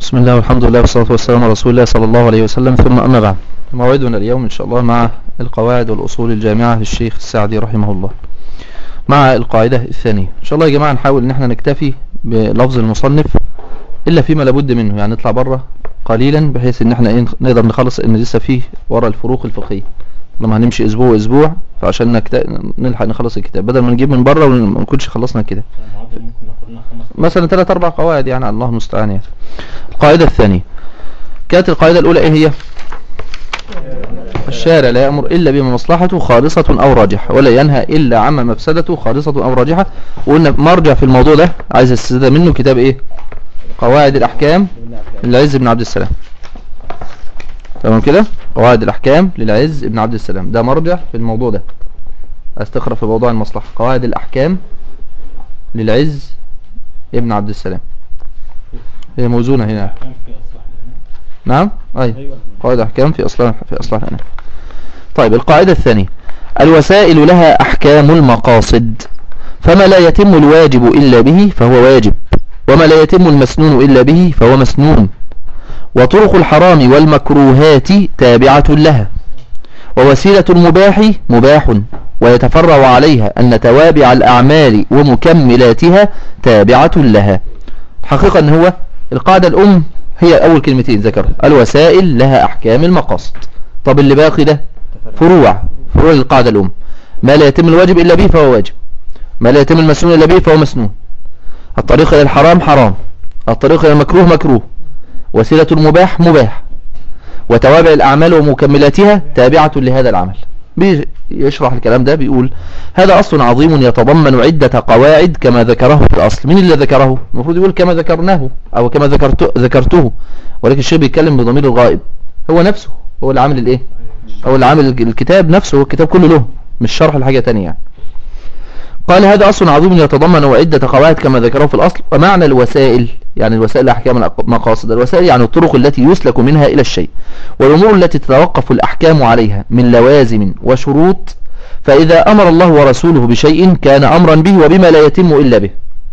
بسم الله والحمد لله والصلاة والسلام على رسول الله صلى الله عليه وسلم ثم أما بعد موعدنا اليوم إن شاء الله مع القواعد والأصول الجامعة للشيخ السعدي رحمه الله مع القاعدة الثانية إن شاء الله يا جماعة نحاول إن احنا نكتفي بلفظ المصنف إلا فيما لابد منه يعني نطلع بره قليلا بحيث إن احنا إيه نقدر نخلص إن لسه فيه ورا الفروق الفقهية لما هنمشي أسبوع أسبوع فعشان نكت... نلحق نخلص الكتاب بدل ما نجيب من بره وما نكونش خلصنا الكتاب مثلا ثلاث أربع قواعد يعني الله المستعان يعني القاعدة الثانية كانت القاعدة الأولى إيه هي الشارع لا يأمر إلا بما مصلحته خالصة أو راجحة ولا ينهى إلا عما مفسدته خالصة أو راجحة وقلنا مرجع في الموضوع ده عايز استزادة منه كتاب إيه قواعد الأحكام للعز بن عبد السلام تمام كده قواعد الأحكام للعز بن عبد السلام ده مرجع في الموضوع ده استقرأ في موضوع المصلحة قواعد الأحكام للعز ابن عبد السلام هي موزونة هنا نعم أي قواعد أحكام في أصلها في أصلها هنا طيب القاعدة الثانية الوسائل لها أحكام المقاصد فما لا يتم الواجب إلا به فهو واجب وما لا يتم المسنون إلا به فهو مسنون وطرق الحرام والمكروهات تابعة لها ووسيلة المباح مباح ويتفرع عليها أن توابع الأعمال ومكملاتها تابعة لها حقيقة أن هو القاعدة الأم هي أول كلمتين ذكرها الوسائل لها أحكام المقاصد طب اللي باقي ده فروع فروع القاعدة الأم ما لا يتم الواجب إلا به فهو واجب ما لا يتم المسنون إلا به فهو مسنون الطريق إلى الحرام حرام الطريق إلى المكروه مكروه وسيلة المباح مباح وتوابع الأعمال ومكملاتها تابعة لهذا العمل بيشرح الكلام ده بيقول هذا أصل عظيم يتضمن عدة قواعد كما ذكره في الأصل مين اللي ذكره المفروض يقول كما ذكرناه أو كما ذكرته, ذكرته ولكن الشيخ بيتكلم بضمير الغائب هو نفسه هو اللي عامل الايه هو اللي عامل الكتاب نفسه هو الكتاب كله له مش شرح لحاجة تانية يعني قال هذا أصل عظيم يتضمن عدة قواعد كما ذكره في الأصل ومعنى الوسائل يعني الوسائل أحكام المقاصد الوسائل يعني الطرق التي يسلك منها إلى الشيء والأمور التي تتوقف الأحكام عليها من لوازم وشروط فإذا أمر الله ورسوله بشيء كان أمرا به وبما لا يتم إلا به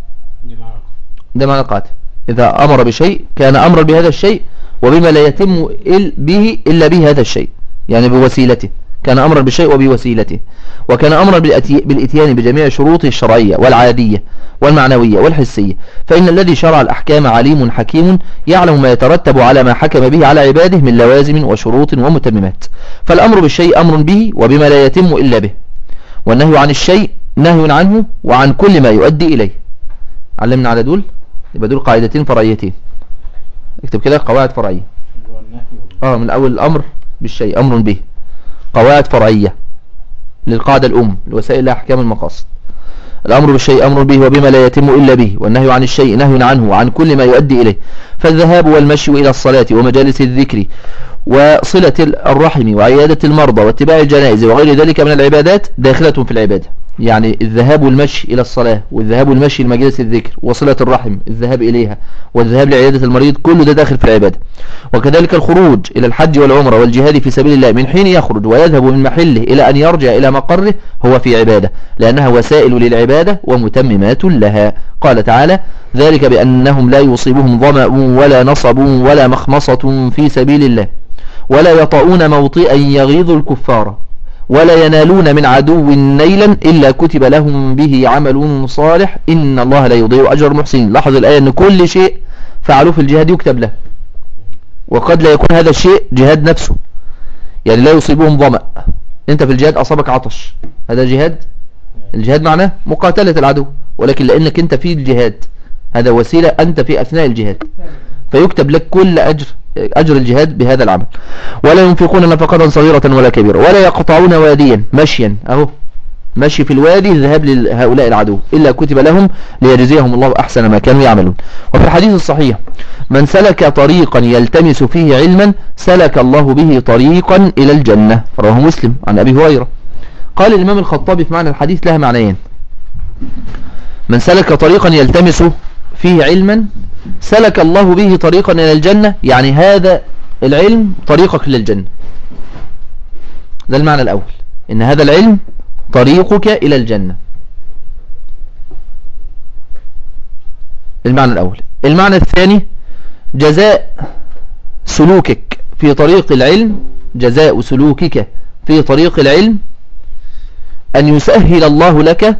ده معنى القاعدة إذا أمر بشيء كان أمرا بهذا الشيء وبما لا يتم به إلا به هذا الشيء يعني بوسيلته كان أمرا بشيء وبوسيلته وكان أمرا بالإتيان بجميع شروطه الشرعية والعادية والمعنوية والحسية فإن الذي شرع الأحكام عليم حكيم يعلم ما يترتب على ما حكم به على عباده من لوازم وشروط ومتممات فالأمر بالشيء أمر به وبما لا يتم إلا به والنهي عن الشيء نهي عنه وعن كل ما يؤدي إليه علمنا على دول يبقى دول قاعدتين فرعيتين اكتب كده قواعد فرعية اه من أول الأمر بالشيء أمر به قواعد فرعية للقاعدة الأم الوسائل لأحكام المقاصد الأمر بالشيء أمر به وبما لا يتم إلا به والنهي عن الشيء نهي عنه وعن كل ما يؤدي إليه فالذهاب والمشي إلى الصلاة ومجالس الذكر وصلة الرحم وعيادة المرضى واتباع الجنائز وغير ذلك من العبادات داخلة في العبادة يعني الذهاب والمشي إلى الصلاة والذهاب والمشي لمجلس الذكر وصلة الرحم الذهاب إليها والذهاب لعيادة المريض كل ده داخل في العبادة وكذلك الخروج إلى الحج والعمرة والجهاد في سبيل الله من حين يخرج ويذهب من محله إلى أن يرجع إلى مقره هو في عبادة لأنها وسائل للعبادة ومتممات لها قال تعالى ذلك بأنهم لا يصيبهم ظمأ ولا نصب ولا مخمصة في سبيل الله ولا يطؤون موطئا يغيظ الكفار ولا ينالون من عدو نيلا إلا كتب لهم به عمل صالح إن الله لا يضيع أجر المحسنين لاحظ الآية أن كل شيء فعلوه في الجهاد يكتب له وقد لا يكون هذا الشيء جهاد نفسه يعني لا يصيبهم ظمأ انت في الجهاد أصابك عطش هذا جهاد الجهاد معناه مقاتلة العدو ولكن لأنك انت في الجهاد هذا وسيلة أنت في أثناء الجهاد فيكتب لك كل أجر أجر الجهاد بهذا العمل ولا ينفقون نفقة صغيرة ولا كبيرة ولا يقطعون واديا مشيا أهو مشي في الوادي الذهاب لهؤلاء العدو إلا كتب لهم ليجزيهم الله أحسن ما كانوا يعملون وفي الحديث الصحيح من سلك طريقا يلتمس فيه علما سلك الله به طريقا إلى الجنة رواه مسلم عن أبي هريرة قال الإمام الخطابي في معنى الحديث لها معنيين من سلك طريقا يلتمس فيه علما سلك الله به طريقا إلى الجنة يعني هذا العلم طريقك للجنة ده المعنى الأول إن هذا العلم طريقك إلى الجنة المعنى الأول المعنى الثاني جزاء سلوكك في طريق العلم جزاء سلوكك في طريق العلم أن يسهل الله لك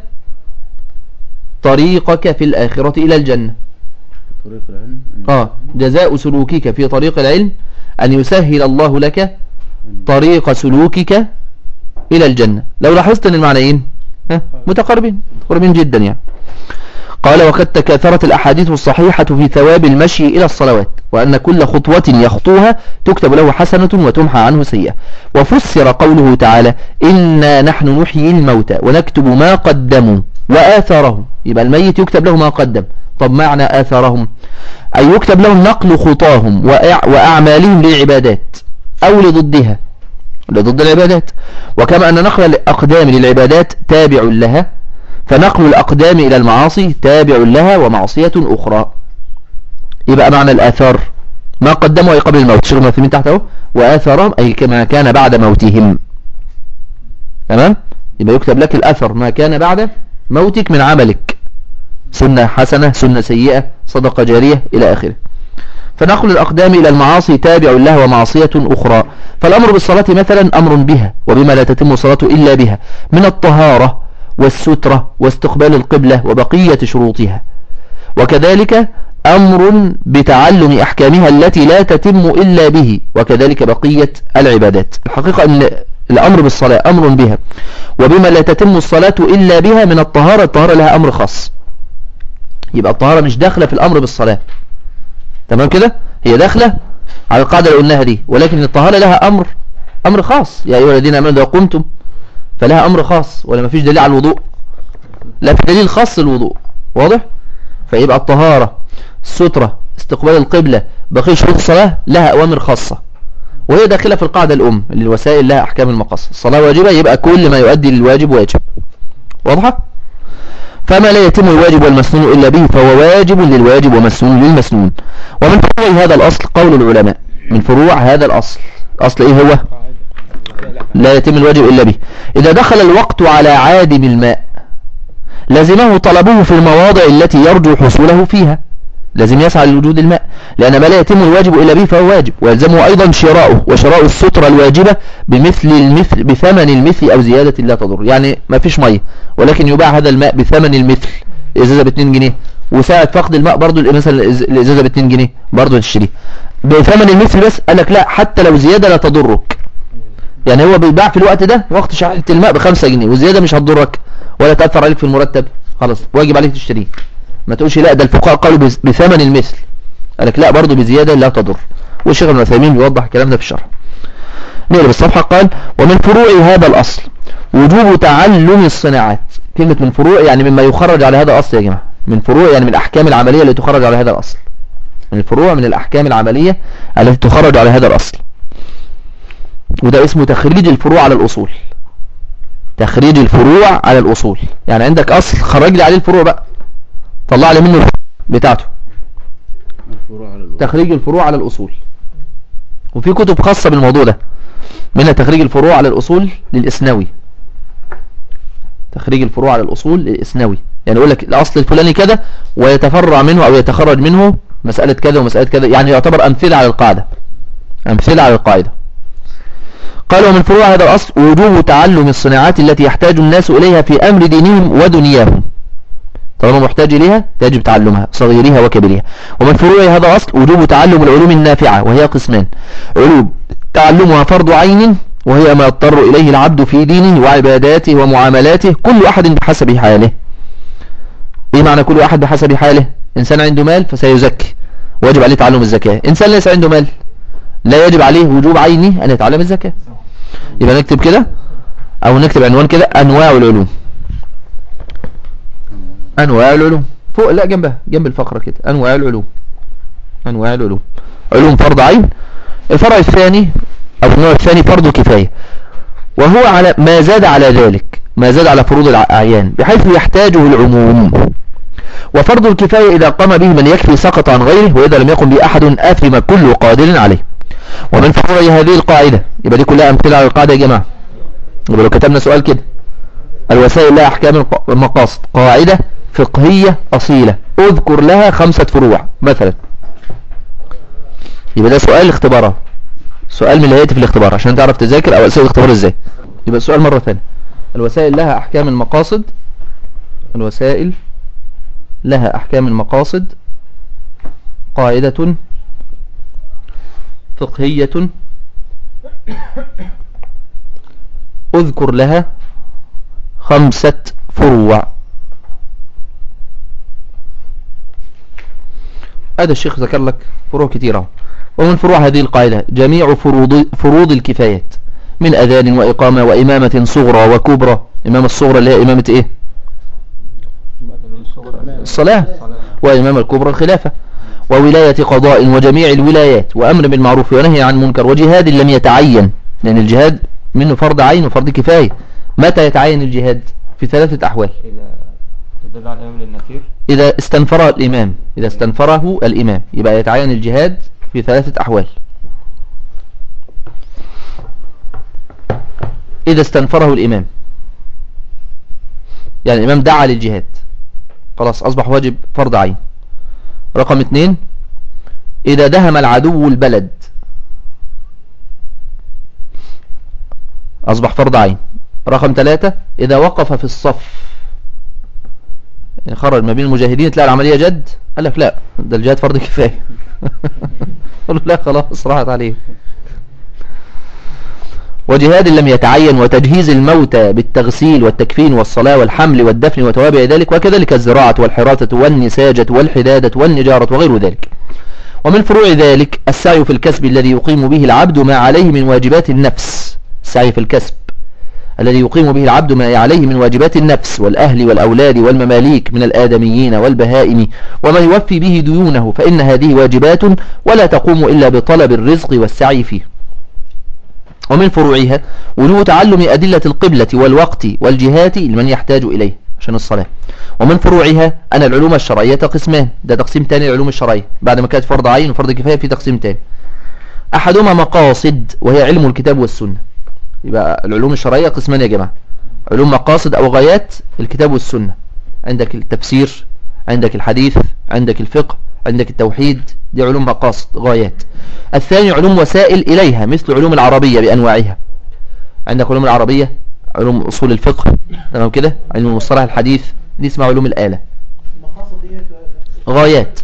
طريقك في الآخرة إلى الجنة طريق العلم آه جزاء سلوكك في طريق العلم أن يسهل الله لك طريق سلوكك إلى الجنة لو لاحظت أن المعنيين متقاربين متقاربين جدا يعني قال وقد تكاثرت الأحاديث الصحيحة في ثواب المشي إلى الصلوات وأن كل خطوة يخطوها تكتب له حسنة وتمحى عنه سيئة وفسر قوله تعالى إنا نحن نحيي الموتى ونكتب ما قدموا وآثارهم يبقى الميت يكتب له ما قدم طب معنى آثارهم أي يكتب لهم نقل خطاهم وأعمالهم للعبادات أو لضدها لضد العبادات وكما أن نقل الأقدام للعبادات تابع لها فنقل الأقدام إلى المعاصي تابع لها ومعصية أخرى يبقى معنى الآثار ما قدموا أي قبل الموت شغل مثمين تحته وآثارهم أي كما كان بعد موتهم تمام يبقى يكتب لك الأثر ما كان بعد موتك من عملك سنة حسنة سنة سيئة صدقة جارية إلى آخره فنقل الأقدام إلى المعاصي تابع لها ومعصية أخرى فالأمر بالصلاة مثلا أمر بها وبما لا تتم الصلاة إلا بها من الطهارة والسترة واستقبال القبلة وبقية شروطها وكذلك أمر بتعلم أحكامها التي لا تتم إلا به وكذلك بقية العبادات الحقيقة أن الأمر بالصلاة أمر بها وبما لا تتم الصلاة إلا بها من الطهارة الطهارة لها أمر خاص يبقى الطهارة مش داخلة في الأمر بالصلاة تمام كده هي داخلة على القاعدة اللي قلناها دي ولكن الطهارة لها أمر أمر خاص يا أيها الذين أمنوا إذا قمتم فلها أمر خاص ولا ما فيش دليل على الوضوء لا في دليل خاص للوضوء واضح فيبقى الطهارة السترة استقبال القبلة بقية شروط الصلاة لها أوامر خاصة وهي داخلة في القاعدة الأم اللي الوسائل لها أحكام المقاصد الصلاة واجبة يبقى كل ما يؤدي للواجب واجب واضحة فما لا يتم الواجب والمسنون إلا به فهو واجب للواجب ومسنون للمسنون ومن فروع هذا الأصل قول العلماء من فروع هذا الأصل أصل إيه هو لا يتم الواجب إلا به إذا دخل الوقت على عادم الماء لزمه طلبه في المواضع التي يرجو حصوله فيها لازم يسعى لوجود الماء لأن ما لا يتم الواجب إلا به فهو واجب ويلزمه أيضا شراؤه وشراء السترة الواجبة بمثل المثل بثمن المثل أو زيادة لا تضر يعني ما فيش مية ولكن يباع هذا الماء بثمن المثل إزازة ب 2 جنيه وساعة فقد الماء برضو مثلا الإزازة ب 2 جنيه برضو تشتريه بثمن المثل بس قال لك لا حتى لو زيادة لا تضرك يعني هو بيباع في الوقت ده وقت شحنة الماء ب 5 جنيه وزيادة مش هتضرك ولا تأثر عليك في المرتب خلاص واجب عليك تشتريه ما تقولش لا ده الفقهاء قالوا بثمن المثل قال لك لا برضه بزيادة لا تضر والشيخ ابن عثيمين بيوضح الكلام ده في الشرح نقلب الصفحة قال ومن فروع هذا الأصل وجوب تعلم الصناعات كلمة من فروع يعني مما يخرج على هذا الأصل يا جماعة من فروع يعني من الأحكام العملية التي تخرج على هذا الأصل من الفروع من الأحكام العملية التي تخرج على هذا الأصل وده اسمه تخريج الفروع على الأصول تخريج الفروع على الأصول يعني عندك أصل خرج لي عليه الفروع بقى طلع لي منه بتاعته تخريج الفروع على الأصول وفي كتب خاصة بالموضوع ده منها تخريج الفروع على الأصول للإسناوي تخريج الفروع على الأصول للإسناوي يعني يقول لك الأصل الفلاني كذا ويتفرع منه أو يتخرج منه مسألة كذا ومسألة كذا يعني يعتبر أمثلة على القاعدة أمثلة على القاعدة قال ومن فروع هذا الأصل وجوب تعلم الصناعات التي يحتاج الناس إليها في أمر دينهم ودنياهم طالما محتاج إليها يجب تعلمها صغيرها وكبيرها ومن فروع هذا أصل وجوب تعلم العلوم النافعة وهي قسمان علوم تعلمها فرض عين وهي ما يضطر إليه العبد في دينه وعباداته ومعاملاته كل أحد بحسب حاله إيه معنى كل أحد بحسب حاله إنسان عنده مال فسيزكي واجب عليه تعلم الزكاة إنسان ليس عنده مال لا يجب عليه وجوب عيني أن يتعلم الزكاة يبقى نكتب كده أو نكتب عنوان كده أنواع العلوم أنواع العلوم فوق لا جنبها جنب الفقرة كده أنواع العلوم أنواع العلوم علوم فرض عين الفرع الثاني أو النوع الثاني فرض كفاية وهو على ما زاد على ذلك ما زاد على فروض الأعيان بحيث يحتاجه العموم وفرض الكفاية إذا قام به من يكفي سقط عن غيره وإذا لم يقم به أحد آثم كل قادر عليه ومن فروع هذه القاعدة يبقى دي كلها أمثلة على القاعدة يا جماعة يبقى لو كتبنا سؤال كده الوسائل لها أحكام المقاصد قاعدة فقهية أصيلة اذكر لها خمسة فروع مثلا يبقى ده سؤال اختبارات سؤال من اللي هيأتي في الاختبار عشان تعرف تذاكر او اسئله الاختبار ازاي يبقى السؤال مرة ثانية الوسائل لها احكام المقاصد الوسائل لها احكام المقاصد قاعدة فقهية اذكر لها خمسة فروع هذا الشيخ ذكر لك فروع كثيرة ومن فروع هذه القاعدة جميع فروض, فروض الكفايات من أذان وإقامة وإمامة صغرى وكبرى إمامة الصغرى اللي هي إمامة إيه الصلاة وإمامة الكبرى الخلافة وولاية قضاء وجميع الولايات وأمر بالمعروف ونهي عن منكر وجهاد لم يتعين لأن الجهاد منه فرض عين وفرض كفاية متى يتعين الجهاد في ثلاثة أحوال إذا استنفره الإمام إذا استنفره الإمام يبقى يتعين الجهاد في ثلاثة أحوال إذا استنفره الإمام يعني الإمام دعا للجهاد خلاص أصبح واجب فرض عين رقم اثنين إذا دهم العدو البلد أصبح فرض عين رقم ثلاثة إذا وقف في الصف يعني خرج ما بين المجاهدين تلاقي العملية جد قال لك لا ده الجهاد فرض كفاية قالوا لا خلاص راحت عليه وجهاد لم يتعين وتجهيز الموتى بالتغسيل والتكفين والصلاة والحمل والدفن وتوابع ذلك وكذلك الزراعة والحراثة والنساجة والحدادة والنجارة وغير ذلك ومن فروع ذلك السعي في الكسب الذي يقيم به العبد ما عليه من واجبات النفس السعي في الكسب الذي يقيم به العبد ما عليه من واجبات النفس والأهل والأولاد والمماليك من الآدميين والبهائم وما يوفي به ديونه فإن هذه واجبات ولا تقوم إلا بطلب الرزق والسعي فيه ومن فروعها ولو تعلم أدلة القبلة والوقت والجهات لمن يحتاج إليه عشان الصلاة ومن فروعها أن العلوم الشرعية قسمان ده تقسيم تاني العلوم الشرعية بعد ما كانت فرض عين وفرض كفاية في تقسيم تاني أحدهما مقاصد وهي علم الكتاب والسنة يبقى العلوم الشرعية قسمان يا جماعة علوم مقاصد أو غايات الكتاب والسنة عندك التفسير عندك الحديث عندك الفقه عندك التوحيد دي علوم مقاصد غايات الثاني علوم وسائل إليها مثل علوم العربية بأنواعها عندك علوم العربية علوم أصول الفقه تمام كده علم المصطلح الحديث دي اسمها علوم الآلة غايات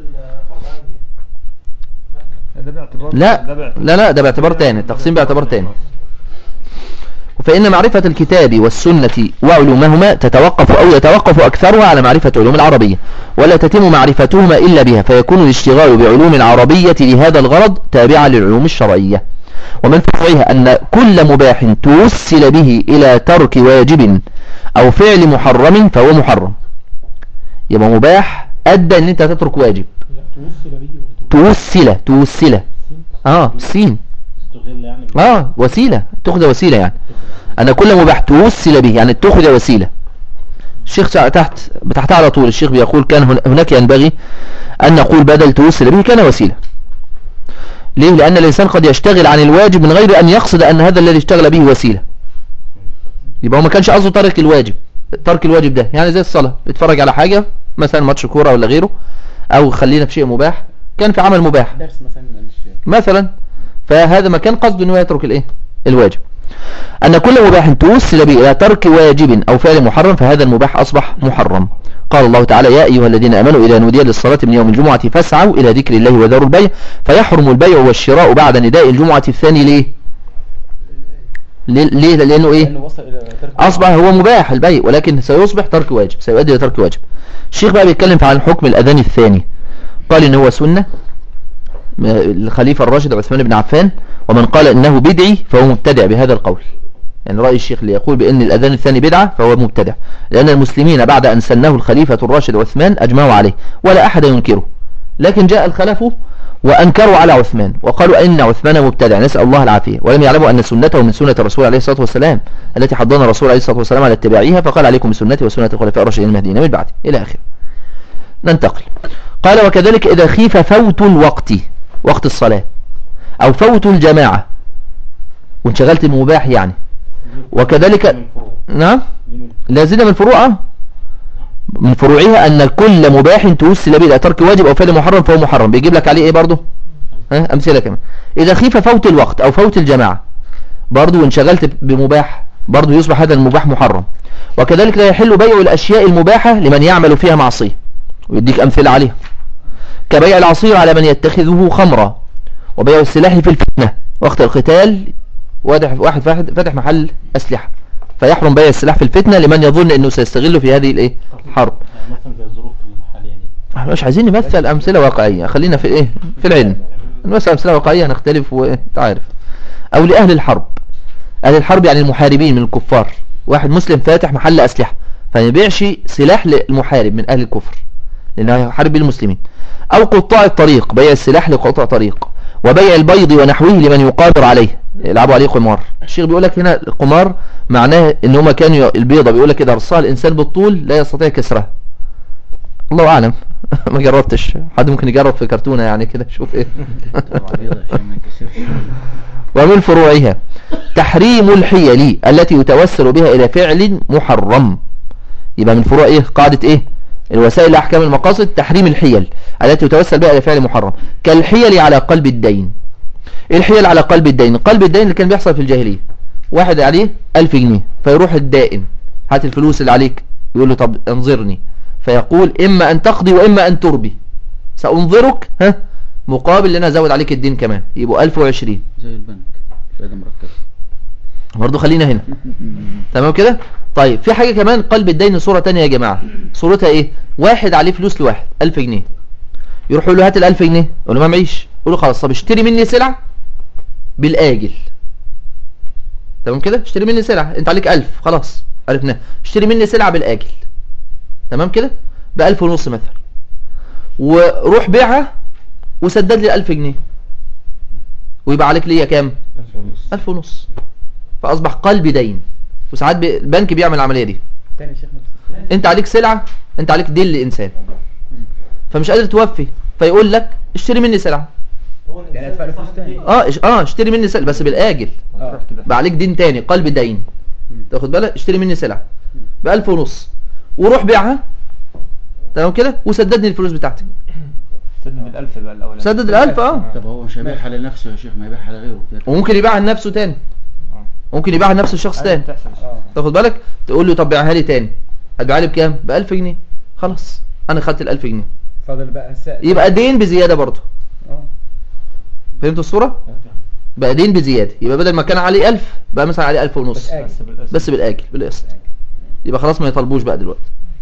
لا لا لا ده باعتبار تاني التقسيم باعتبار تاني فإن معرفة الكتاب والسنة وعلومهما تتوقف أو يتوقف أكثرها على معرفة علوم العربية ولا تتم معرفتهما إلا بها فيكون الاشتغال بعلوم العربية لهذا الغرض تابعا للعلوم الشرعية ومن فروعها أن كل مباح توسل به إلى ترك واجب أو فعل محرم فهو محرم يبقى مباح أدى أن أنت تترك واجب توسل توسل اه سين اه وسيلة تأخذ وسيلة يعني أن كل مباح توسل به يعني تأخذ وسيلة الشيخ تحت بتحت على طول الشيخ بيقول كان هناك ينبغي أن نقول بدل توسل به كان وسيلة ليه لأن الإنسان قد يشتغل عن الواجب من غير أن يقصد أن هذا الذي اشتغل به وسيلة يبقى هو ما كانش قصده ترك الواجب ترك الواجب ده يعني زي الصلاة بيتفرج على حاجة مثلا ماتش كورة ولا غيره أو خلينا في شيء مباح كان في عمل مباح درس مثلا مثلا فهذا ما كان قصده أنه يترك الإيه الواجب أن كل مباح توسل به إلى ترك واجب أو فعل محرم فهذا المباح أصبح محرم قال الله تعالى يا أيها الذين أمنوا إذا نودي للصلاة من يوم الجمعة فاسعوا إلى ذكر الله وذروا البيع فيحرم البيع والشراء بعد نداء الجمعة الثاني ليه ليه لأنه إيه أصبح هو مباح البيع ولكن سيصبح ترك واجب سيؤدي إلى ترك واجب الشيخ بقى بيتكلم عن حكم الأذان الثاني قال إن هو سنة الخليفة الراشد عثمان بن عفان ومن قال انه بدعي فهو مبتدع بهذا القول يعني رأي الشيخ اللي يقول بأن الأذان الثاني بدعة فهو مبتدع لأن المسلمين بعد أن سنه الخليفة الراشد عثمان أجمعوا عليه ولا أحد ينكره لكن جاء الخلف وأنكروا على عثمان وقالوا إن عثمان مبتدع نسأل الله العافية ولم يعلموا أن سنته من سنة الرسول عليه الصلاة والسلام التي حضنا الرسول عليه الصلاة والسلام على اتباعها فقال عليكم بسنتي وسنة الخلفاء الراشدين المهديين من بعد إلى آخر ننتقل قال وكذلك إذا خيف فوت الوقت وقت الصلاة أو فوت الجماعة وانشغلت المباح يعني وكذلك نعم لازلنا من فروعها من فروعها أن كل مباح توسل به إلى ترك واجب أو فعل محرم فهو محرم بيجيب لك عليه إيه برضه ها امثله كمان اذا خيف فوت الوقت او فوت الجماعه برضو وانشغلت بمباح برضو يصبح هذا المباح محرم وكذلك لا يحل بيع الاشياء المباحه لمن يعمل فيها معصيه ويديك امثله عليها كبيع العصير على من يتخذه خمرا وبيع السلاح في الفتنه وقت القتال واحد واحد فاتح محل اسلحه فيحرم بيع السلاح في الفتنه لمن يظن انه سيستغله في هذه الايه الحرب مثلا زي الظروف الحاليه دي احنا مش عايزين نمثل امثله واقعيه خلينا في ايه في العلم نمثل امثله واقعيه نختلف وانت عارف او لاهل الحرب اهل الحرب يعني المحاربين من الكفار واحد مسلم فاتح محل اسلحه فما يبيعش سلاح للمحارب من اهل الكفر لانه يحارب المسلمين او قطاع الطريق بيع السلاح لقطاع طريق وبيع البيض ونحوه لمن يقادر عليه يلعبوا عليه قمار الشيخ بيقول لك هنا القمار معناه ان هما كانوا البيضة بيقول لك اذا ارسال الانسان بالطول لا يستطيع كسرها الله اعلم ما جربتش حد ممكن يجرب في كرتونة يعني كده شوف ايه ومن فروعها تحريم الحيل التي يتوسل بها الى فعل محرم يبقى من فروع ايه قاعدة ايه الوسائل لأحكام المقاصد تحريم الحيل التي يتوسل بها إلى فعل محرم كالحيل على قلب الدين الحيل على قلب الدين قلب الدين اللي كان بيحصل في الجاهلية واحد عليه ألف جنيه فيروح الدائن هات الفلوس اللي عليك يقول له طب انظرني فيقول إما أن تقضي وإما أن تربي سأنظرك ها مقابل لنا أزود عليك الدين كمان يبقوا 1020 زي البنك فايدة مركزة برضو خلينا هنا تمام كده طيب في حاجة كمان قلب الدين صورة تانية يا جماعة صورتها ايه واحد عليه فلوس لواحد ألف جنيه يروح يقول له هات الألف جنيه يقول له ما معيش يقول له خلاص طب اشتري مني سلع بالآجل تمام كده اشتري مني سلع انت عليك ألف خلاص عرفناه اشتري مني سلعة بالآجل تمام كده بألف ونص مثلا وروح بيعها وسدد لي الألف جنيه ويبقى عليك ليا كام ألف ونص فأصبح قلب دين وساعات البنك بيعمل العملية دي انت عليك سلعة انت عليك دين لإنسان فمش قادر توفي فيقول لك اشتري مني سلعة يعني ادفع فلوس تاني اه اه اشتري مني سلعة بس بالآجل آه. بقى عليك دين تاني قلب دين تاخد بالك اشتري مني سلعة بألف ونص وروح بيعها تمام كده وسددني الفلوس بتاعتك سدد الألف بقى الأول سدد الألف اه طب هو مش هيبيعها لنفسه يا شيخ ما يبيعها لغيره وممكن يبيعها لنفسه تاني ممكن يبيعها لنفس الشخص تاني تاخد بالك تقول له طب بيعها لي تاني هتبيعها لي بكام ب 1000 جنيه خلاص انا خدت ال 1000 جنيه فاضل بقى سائل يبقى دين بزياده برضه اه فهمتوا الصوره بقى دين بزياده يبقى بدل ما كان عليه 1000 بقى مثلا عليه 1000 ونص بس بالاجل بالقسط يبقى خلاص ما يطالبوش بقى دلوقتي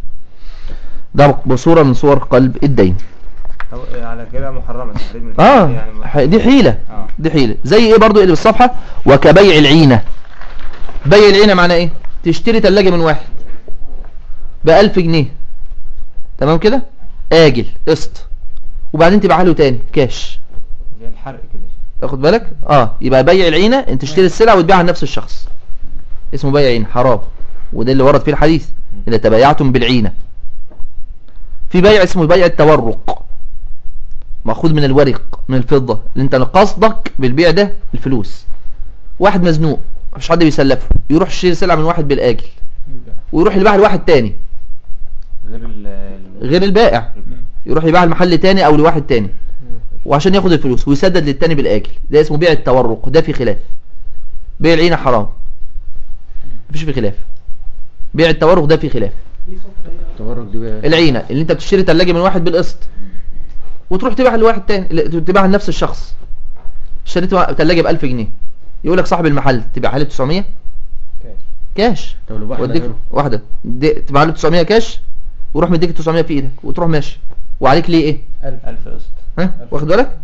ده بصوره من صور قلب الدين على كده محرمه تحريم اه يعني دي حيله آه. دي حيله زي ايه برضو اللي بالصفحه وكبيع العينه بيع العينه معناه ايه تشتري ثلاجه من واحد ب 1000 جنيه تمام كده اجل قسط وبعدين تبيعها له تاني كاش زي الحرق كده تاخد بالك اه يبقى بيع العينه انت تشتري السلعه وتبيعها لنفس الشخص اسمه بيع عينه حرام وده اللي ورد فيه الحديث اذا تبايعتم بالعينه في بيع اسمه بيع التورق مأخوذ من الورق من الفضة اللي انت قصدك بالبيع ده الفلوس واحد مزنوق مفيش حد بيسلفه يروح يشتري سلعة من واحد بالآجل ويروح يبيعها لواحد تاني غير غير البائع يروح يبيعها لمحل تاني او لواحد تاني وعشان ياخد الفلوس ويسدد للتاني بالآجل ده اسمه بيع التورق ده في خلاف بيع العينة حرام مفيش في خلاف بيع التورق ده في خلاف التورق دي العينة اللي انت بتشتري ثلاجه من واحد بالقسط وتروح تبيعها لواحد تاني تبيعها لنفس الشخص اشتريت ثلاجه ب 1000 جنيه يقول لك صاحب المحل تبيعها لي ب 900 كاش كاش طب واحده واحده تبيعها له 900 كاش وروح مديك 900 في ايدك وتروح ماشي وعليك ليه ايه 1000 قسط ها واخد بالك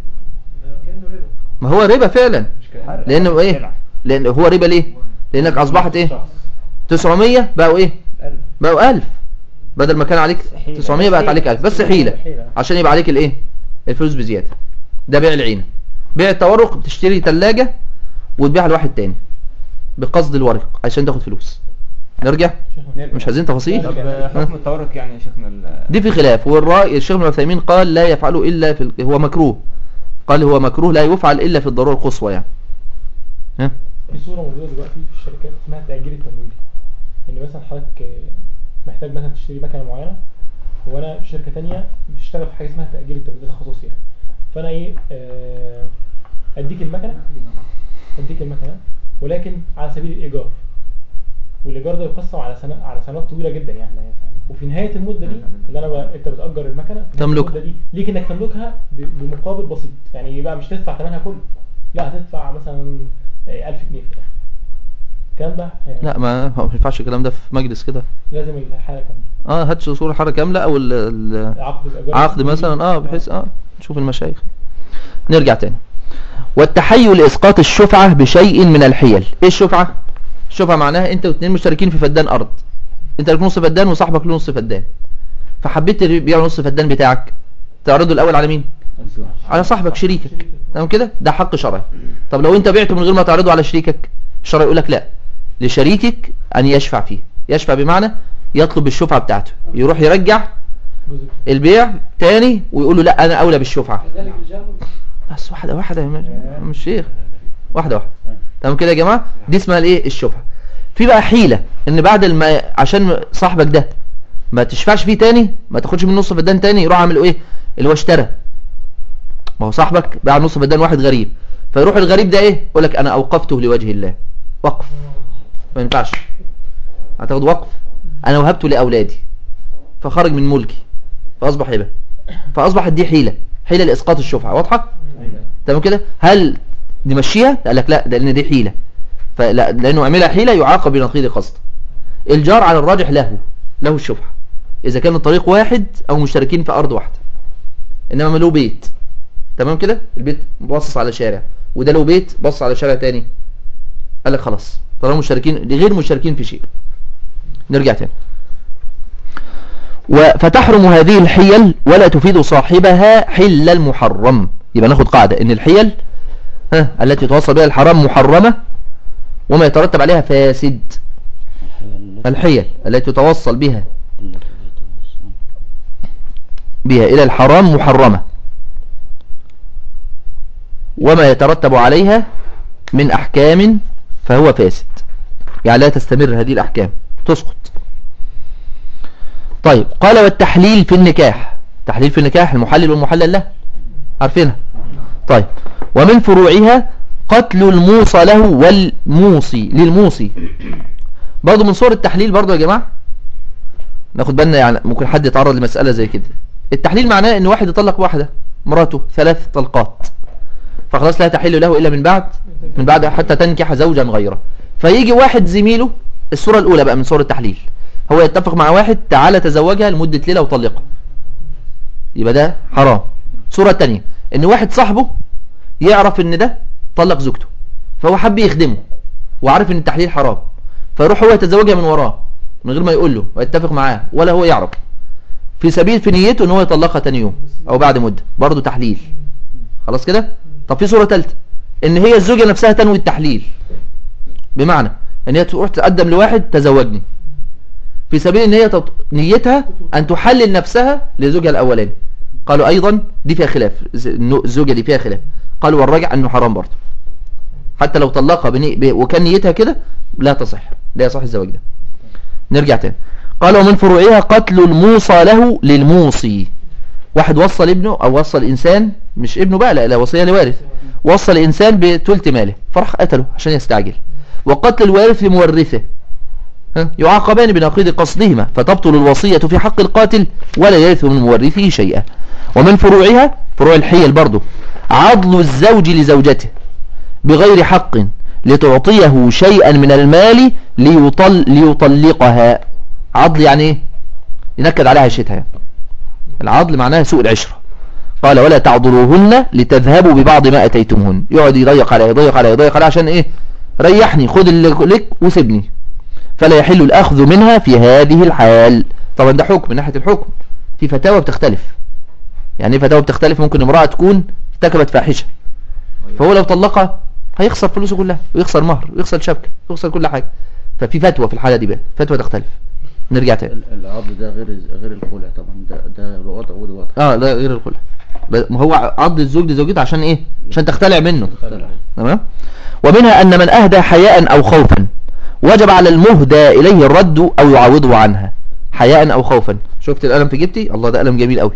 ما هو ربا فعلا لانه ايه لان هو ربا ليه لانك اصبحت ايه 900 بقوا ايه بقوا 1000 بدل ما كان عليك 900 بقت عليك 1000 بس حيلة عشان يبقى عليك الايه الفلوس بزيادة ده بيع العينة بيع التورق بتشتري ثلاجة وتبيعها لواحد تاني بقصد الورق عشان تاخد فلوس نرجع مش عايزين تفاصيل طب حكم التورق يعني يا شيخنا دي في خلاف والرأي الشيخ ابن عثيمين قال لا يفعله الا في هو مكروه قال هو مكروه لا يفعل الا في الضروره القصوى يعني ها في صوره موجوده دلوقتي في الشركات اسمها تاجير التمويل ان مثلا حضرتك محتاج مثلا تشتري مكنه معينه وانا في شركه ثانيه بتشتغل في حاجه اسمها تاجير التمويل تخصصي يعني فانا ايه آه، اديك المكنه اديك المكنه ولكن على سبيل الايجار والايجار ده يقسم على سنة على سنوات طويله جدا يعني وفي نهايه المده دي اللي انا ب... انت بتاجر المكنه في نهاية تملكها. المده دي ليك انك تملكها ب... بمقابل بسيط يعني بقى مش تدفع ثمنها كله لا هتدفع مثلا آه، 1000 جنيه في الاخر الكلام ده آه، لا ما هو ما ينفعش الكلام ده في مجلس كده لازم الحاله كامله اه هات صورة حركة كاملة او ال- ال- عقد الايجار عقد مثلا اه بحيث اه نشوف المشايخ نرجع تاني والتحيل لإسقاط الشفعة بشيء من الحيل ايه الشفعة الشفعة معناها انت واثنين مشتركين في فدان ارض انت لك نص فدان وصاحبك له نص فدان فحبيت تبيع نص فدان بتاعك تعرضه الاول على مين على صاحبك شريكك تمام كده ده حق شرعي طب لو انت بعته من غير ما تعرضه على شريكك الشرع يقول لك لا لشريكك ان يشفع فيه يشفع بمعنى يطلب الشفعة بتاعته يروح يرجع جزء البيع تاني ويقول له لا انا اولى بالشفعة بس واحدة واحدة يا م- مش شيخ واحدة واحدة تمام كده يا جماعة دي اسمها الايه الشفعة في بقى حيلة ان بعد الما عشان صاحبك ده ما تشفعش فيه تاني ما تاخدش من نص فدان تاني يروح عامل ايه اللي هو اشترى ما هو صاحبك باع نص فدان واحد غريب فيروح الغريب ده ايه يقول لك انا اوقفته لوجه الله وقف ما ينفعش هتاخد وقف انا وهبته لاولادي فخرج من ملكي فاصبح هبه فاصبحت دي حيله حيله لاسقاط الشفعه واضحه تمام كده هل نمشيها قال لك لا ده لان دي حيله فلا لانه عملها حيله يعاقب بنقيض قصد الجار على الراجح له له الشفعه اذا كان الطريق واحد او مشتركين في ارض واحده انما له بيت تمام كده البيت باصص على شارع وده له بيت باصص على شارع تاني قال لك خلاص طالما مشتركين غير مشتركين في شيء نرجع تاني و- فتحرم هذه الحيل ولا تفيد صاحبها حل المحرم يبقى ناخد قاعدة ان الحيل ها التي توصل بها الحرام محرمة وما يترتب عليها فاسد الحيل التي توصل بها بها إلى الحرام محرمة وما يترتب عليها من أحكام فهو فاسد يعني لا تستمر هذه الأحكام تسقط طيب قال والتحليل في النكاح تحليل في النكاح المحلل والمحلل له عارفينها طيب ومن فروعها قتل الموصى له والموصي للموصي برضو من صور التحليل برضو يا جماعة ناخد بالنا يعني ممكن حد يتعرض لمسألة زي كده التحليل معناه ان واحد يطلق واحدة مراته ثلاث طلقات فخلاص لا تحل له الا من بعد من بعد حتى تنكح زوجا غيره فيجي واحد زميله الصورة الاولى بقى من صور التحليل هو يتفق مع واحد تعالى تزوجها لمدة ليلة وطلقها يبقى ده حرام صورة تانية ان واحد صاحبه يعرف ان ده طلق زوجته فهو حب يخدمه وعارف ان التحليل حرام فيروح هو يتزوجها من وراه من غير ما يقول له ويتفق معاه ولا هو يعرف في سبيل في نيته ان هو يطلقها تاني يوم او بعد مدة برضه تحليل خلاص كده طب في صورة ثالثه ان هي الزوجة نفسها تنوي التحليل بمعنى ان هي تروح تقدم لواحد تزوجني في سبيل ان هي تط... نيتها ان تحلل نفسها لزوجها الاولاني قالوا ايضا دي فيها خلاف ز- النو- الزوجة دي فيها خلاف قالوا والراجع انه حرام برضه حتى لو طلقها بني... ب... وكان نيتها كده لا تصح لا يصح الزواج ده نرجع تاني قال ومن فروعها قتل الموصى له للموصي واحد وصل ابنه او وصل انسان مش ابنه بقى لا لا وصية لوارث وصل انسان بثلث ماله فراح قتله عشان يستعجل وقتل الوارث لمورثه ها؟ يعاقبان بنقيض قصدهما فتبطل الوصية في حق القاتل ولا يرث من مورثه شيئا ومن فروعها فروع الحيل برضه عضل الزوج لزوجته بغير حق لتعطيه شيئا من المال ليطل ليطلقها عضل يعني ايه ينكد عليها عيشتها يعني. العضل معناها سوء العشرة قال ولا تعضلوهن لتذهبوا ببعض ما اتيتمهن يقعد يضيق عليها يضيق عليها يضيق عليها عشان ايه ريحني خد اللي لك وسيبني فلا يحل الاخذ منها في هذه الحال طبعا ده حكم من ناحية الحكم في فتاوى بتختلف يعني ايه فتاوى بتختلف ممكن امرأة تكون ارتكبت فاحشة فهو لو طلقها هيخسر فلوسه كلها ويخسر مهر ويخسر شبكة ويخسر كل حاجة ففي فتوى في الحالة دي بقى فتوى تختلف نرجع تاني ال- العضل ده غير غير الخلع طبعا ده ده وضع وده وضع اه لا غير الخلع ب- ما هو عض الزوج لزوجته عشان ايه عشان تختلع منه تمام ومنها ان من اهدى حياء او خوفا وجب على المهدى اليه الرد او يعوضه عنها حياء او خوفا شفت القلم في جبتي الله ده قلم جميل قوي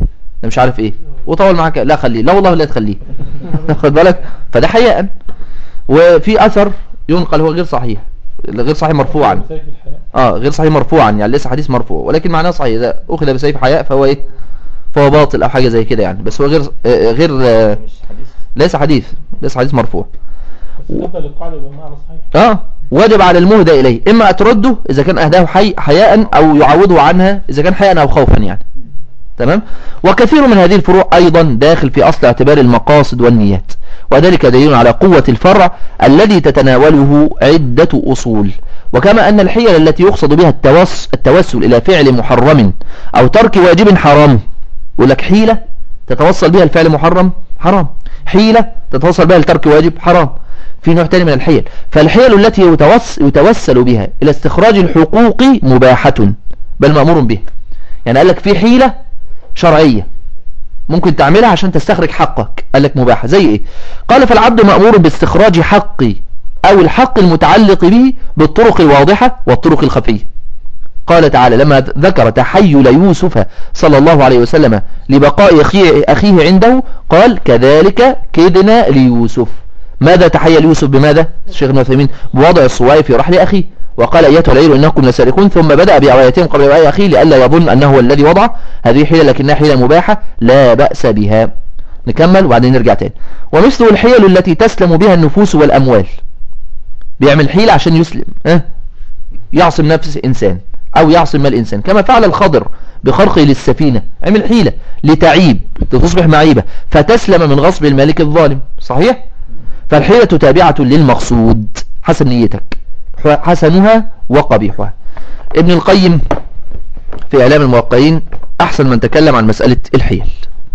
ده مش عارف ايه وطول معاك لا خليه لا والله لا تخليه خد بالك فده حياء وفي اثر ينقل هو غير صحيح غير صحيح مرفوعا سيف الحياة اه غير صحيح مرفوعا يعني ليس حديث مرفوع ولكن معناه صحيح اذا اخذ بسيف حياء فهو ايه فهو باطل او حاجه زي كده يعني بس هو غير آه، غير آه، مش حديث ليس حديث ليس حديث مرفوع بس تفضل القاعدة بمعنى صحيح اه واجب على المهدى اليه اما اترده اذا كان اهداه حي حياء او يعوضه عنها اذا كان حياء او خوفا يعني تمام وكثير من هذه الفروع ايضا داخل في اصل اعتبار المقاصد والنيات وذلك دليل على قوة الفرع الذي تتناوله عدة اصول وكما ان الحيل التي يقصد بها التوس التوسل الى فعل محرم او ترك واجب حرام يقول لك حيلة تتوصل بها الفعل محرم حرام حيلة تتوصل بها لترك واجب حرام في نوع تاني من الحيل فالحيل التي يتوس يتوسل بها إلى استخراج الحقوق مباحة بل مأمور بها يعني قال لك في حيلة شرعية ممكن تعملها عشان تستخرج حقك قال لك مباحة زي ايه قال فالعبد مأمور باستخراج حقي او الحق المتعلق به بالطرق الواضحة والطرق الخفية قال تعالى لما ذكر تحيل يوسف صلى الله عليه وسلم لبقاء أخيه, أخيه عنده قال كذلك كدنا ليوسف ماذا تحيل يوسف بماذا الشيخ ابن عثيمين بوضع الصواي في رحل أخيه وقال أيتها العير إنكم لسارقون ثم بدأ بأوايتهم قبل رواية أخيه لئلا يظن أنه هو الذي وضع هذه حيلة لكنها حيلة مباحة لا بأس بها نكمل وبعدين نرجع تاني ومثل الحيل التي تسلم بها النفوس والأموال بيعمل حيلة عشان يسلم اه؟ يعصم نفس إنسان أو يعصم مال إنسان كما فعل الخضر بخرقه للسفينة عمل حيلة لتعيب تصبح معيبة فتسلم من غصب الملك الظالم صحيح؟ فالحيلة تابعة للمقصود حسن نيتك حسنها وقبيحها ابن القيم في إعلام الموقعين أحسن من تكلم عن مسألة الحيل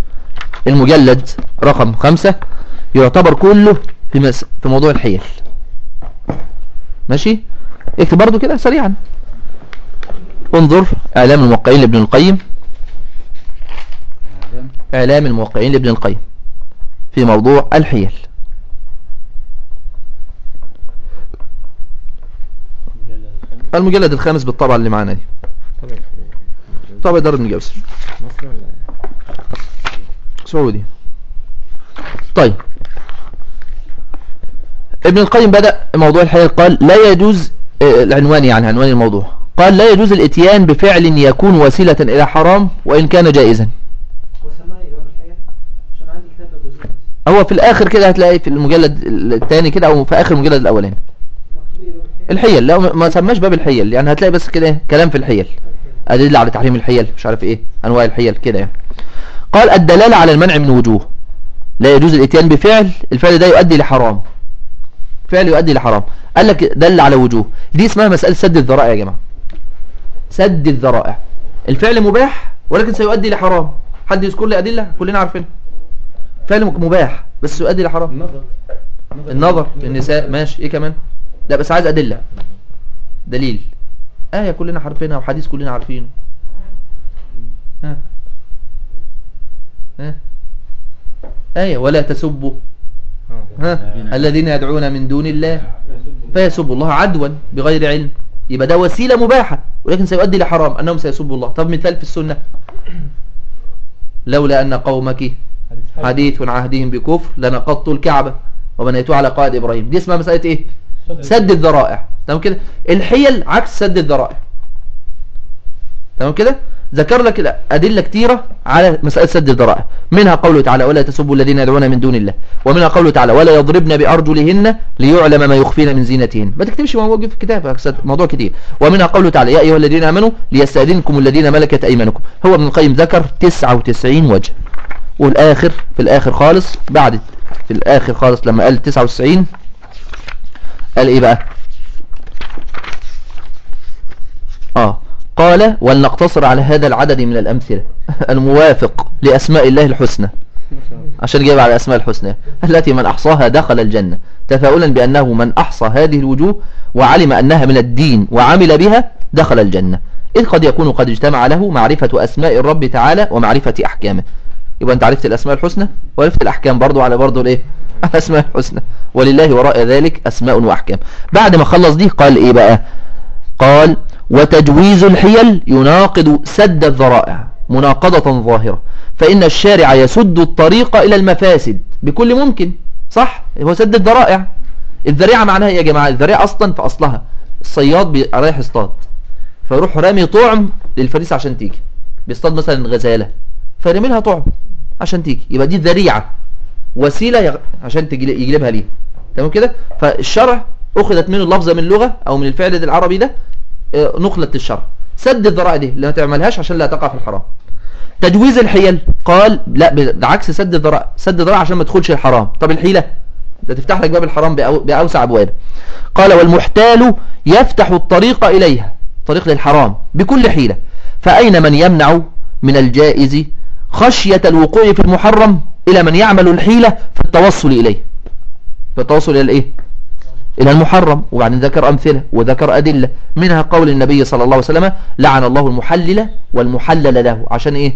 المجلد رقم خمسة يعتبر كله في, مس... في موضوع الحيل ماشي اكتب برضو كده سريعا انظر اعلام الموقعين لابن القيم إعلام. اعلام الموقعين لابن القيم في موضوع الحيل المجلد الخامس بالطبعة اللي معانا دي طبعا طبعا دار ابن جوسر مصر ولا سعودي طيب ابن القيم بدأ موضوع الحيل قال لا يجوز آه، العنوان يعني عنوان الموضوع قال لا يجوز الاتيان بفعل يكون وسيلة الى حرام وان كان جائزا وسماء باب الحياة عشان عندي كتاب ده جزئين بس. هو في الاخر كده هتلاقي في المجلد الثاني كده او في اخر المجلد الاولاني مكتوب ايه باب الحياة الحيل لا ما سماش باب الحيل يعني هتلاقي بس كده إيه، كلام في الحيل أدلة على تحريم الحيل مش عارف ايه انواع الحيل كده يعني قال الدلالة على المنع من وجوه لا يجوز الاتيان بفعل الفعل ده يؤدي لحرام فعل يؤدي لحرام قال لك دل على وجوه دي اسمها مسألة سد الذرائع يا جماعة سد الذرائع الفعل مباح ولكن سيؤدي لحرام حد يذكر لي أدلة كلنا عارفين فعل مباح بس يؤدي لحرام النظر النظر للنساء ماشي ايه كمان لا بس عايز ادله دليل آية كلنا عارفينها وحديث كلنا عارفينه ها ها آية ولا تسبوا ها الذين يدعون من دون الله فيسبوا الله عدوا بغير علم يبقى ده وسيلة مباحة ولكن سيؤدي لحرام أنهم سيسبوا الله طب مثال في السنة لولا أن قومك حديث عهدهم بكفر لنقضت الكعبة وبنيتها على قائد إبراهيم دي اسمها مسألة إيه سد الذرائع تمام كده الحيل عكس سد الذرائع تمام كده ذكر لك أدلة كتيرة على مسألة سد الذرائع منها قوله تعالى ولا تسبوا الذين يدعون من دون الله ومنها قوله تعالى ولا يضربن بأرجلهن ليعلم ما يخفين من زينتهن ما تكتبش موضوع في الكتاب موضوع كتير ومنها قوله تعالى يا أيها الذين آمنوا ليستأذنكم الذين ملكت أيمانكم هو ابن القيم ذكر 99 وجه والآخر في الآخر خالص بعد في الآخر خالص لما قال 99 قال إيه بقى آه قال ولنقتصر على هذا العدد من الأمثلة الموافق لأسماء الله الحسنى عشان جايب على الأسماء الحسنى التي من أحصاها دخل الجنة تفاؤلا بأنه من أحصى هذه الوجوه وعلم أنها من الدين وعمل بها دخل الجنة إذ قد يكون قد اجتمع له معرفة أسماء الرب تعالى ومعرفة أحكامه يبقى أنت عرفت الأسماء الحسنى وعرفت الأحكام برضو على برضو الإيه الأسماء الحسنى ولله وراء ذلك أسماء وأحكام بعد ما خلص دي قال إيه بقى قال وتجويز الحيل يناقض سد الذرائع مناقضة ظاهرة فإن الشارع يسد الطريق إلى المفاسد بكل ممكن صح هو سد الذرائع الذريعة معناها إيه يا جماعة الذريعة أصلا في أصلها الصياد بي- رايح يصطاد فيروح رامي طعم للفريسة عشان تيجي بيصطاد مثلا غزالة فرمي لها طعم عشان تيجي يبقى دي ذريعة وسيلة يغ... عشان تجل- يجلبها ليه تمام كده فالشرع أخذت منه اللفظة من اللغة أو من الفعل العربي ده آه، نقلت الشرع سد الذرائع دي اللي ما تعملهاش عشان لا تقع في الحرام تجويز الحيل قال لا بالعكس سد الذرائع سد الذرائع عشان ما تدخلش الحرام طب الحيلة ده تفتح لك باب الحرام بأو... بأوسع أبوابه قال والمحتال يفتح الطريق إليها طريق للحرام بكل حيلة فأين من يمنع من الجائز خشية الوقوع في المحرم إلى من يعمل الحيلة في التوصل إليه في التوصل إلى الإيه إلى المحرم وبعدين ذكر أمثلة وذكر أدلة منها قول النبي صلى الله عليه وسلم لعن الله المحلل والمحلل له عشان إيه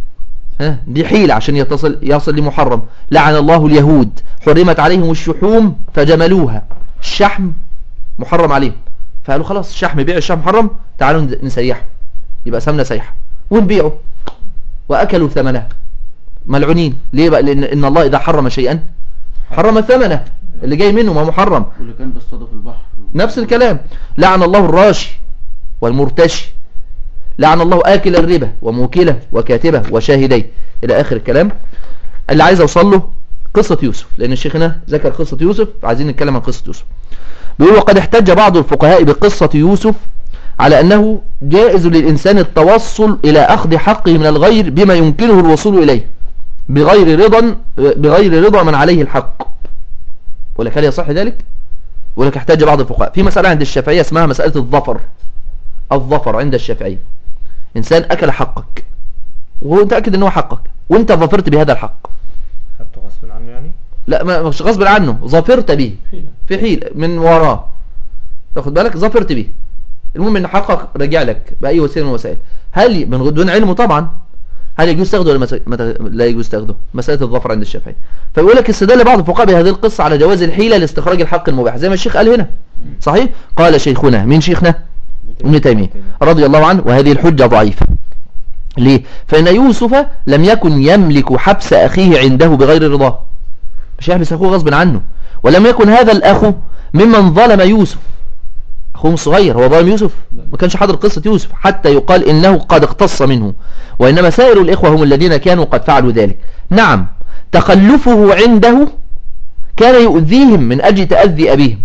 ها دي حيلة عشان يتصل يصل لمحرم لعن الله اليهود حرمت عليهم الشحوم فجملوها الشحم محرم عليهم فقالوا خلاص الشحم بيع الشحم محرم تعالوا ن- نسيحه يبقى سمنة سيحة ونبيعه وأكلوا ثمنه ملعونين ليه بقى لأن إن الله إذا حرم شيئا حرم ثمنه اللي جاي منه ما هو محرم واللي كان بيصطادوا في البحر نفس الكلام لعن الله الراشي والمرتشي لعن الله آكل الربا وموكله وكاتبه وشاهديه إلى آخر الكلام اللي عايز أوصل له قصة يوسف لأن الشيخ هنا ذكر قصة يوسف عايزين نتكلم عن قصة يوسف بيقول وقد احتج بعض الفقهاء بقصة يوسف على أنه جائز للإنسان التوصل إلى أخذ حقه من الغير بما يمكنه الوصول إليه بغير رضا بغير رضا من عليه الحق ولك هل يصح ذلك؟ ولك احتاج بعض الفقهاء في مسألة عند الشافعية اسمها مسألة الظفر الظفر عند الشافعية إنسان أكل حقك وهو متأكد أنه حقك وانت ظفرت بهذا الحق خدته غصب عنه يعني لا ما مش غصب عنه ظفرت به حيلة في حيل من وراه تاخد بالك ظفرت به المهم ان حقك رجع لك باي وسيله من الوسائل هل من دون علمه طبعا هل يجوز تاخده ولا مس- مت- لا يجوز تاخده مساله الظفر عند الشافعي فيقول لك استدل بعض الفقهاء بهذه القصه على جواز الحيله لاستخراج الحق المباح زي ما الشيخ قال هنا صحيح قال شيخنا مين شيخنا ابن تيميه رضي الله عنه وهذه الحجه ضعيفه ليه فان يوسف لم يكن يملك حبس اخيه عنده بغير رضاه مش يحبس اخوه غصب عنه ولم يكن هذا الاخ ممن ظلم يوسف اخوه الصغير هو ظلم يوسف ما كانش حاضر قصة يوسف حتى يقال انه قد اقتص منه وانما سائر الاخوة هم الذين كانوا قد فعلوا ذلك نعم تخلفه عنده كان يؤذيهم من اجل تأذي ابيهم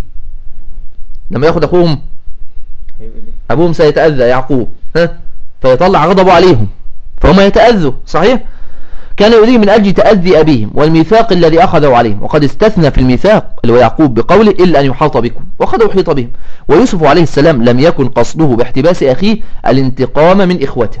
لما ياخد اخوهم هيبقى دي ابوهم سيتأذى يعقوب ها فيطلع غضبه عليهم فهم يتأذوا صحيح كان يؤذيهم من أجل تأذي أبيهم والميثاق الذي أخذوا عليهم وقد استثنى في الميثاق اللي هو يعقوب بقوله إلا أن يحاط بكم وقد أحيط بهم ويوسف عليه السلام لم يكن قصده باحتباس أخيه الانتقام من إخوته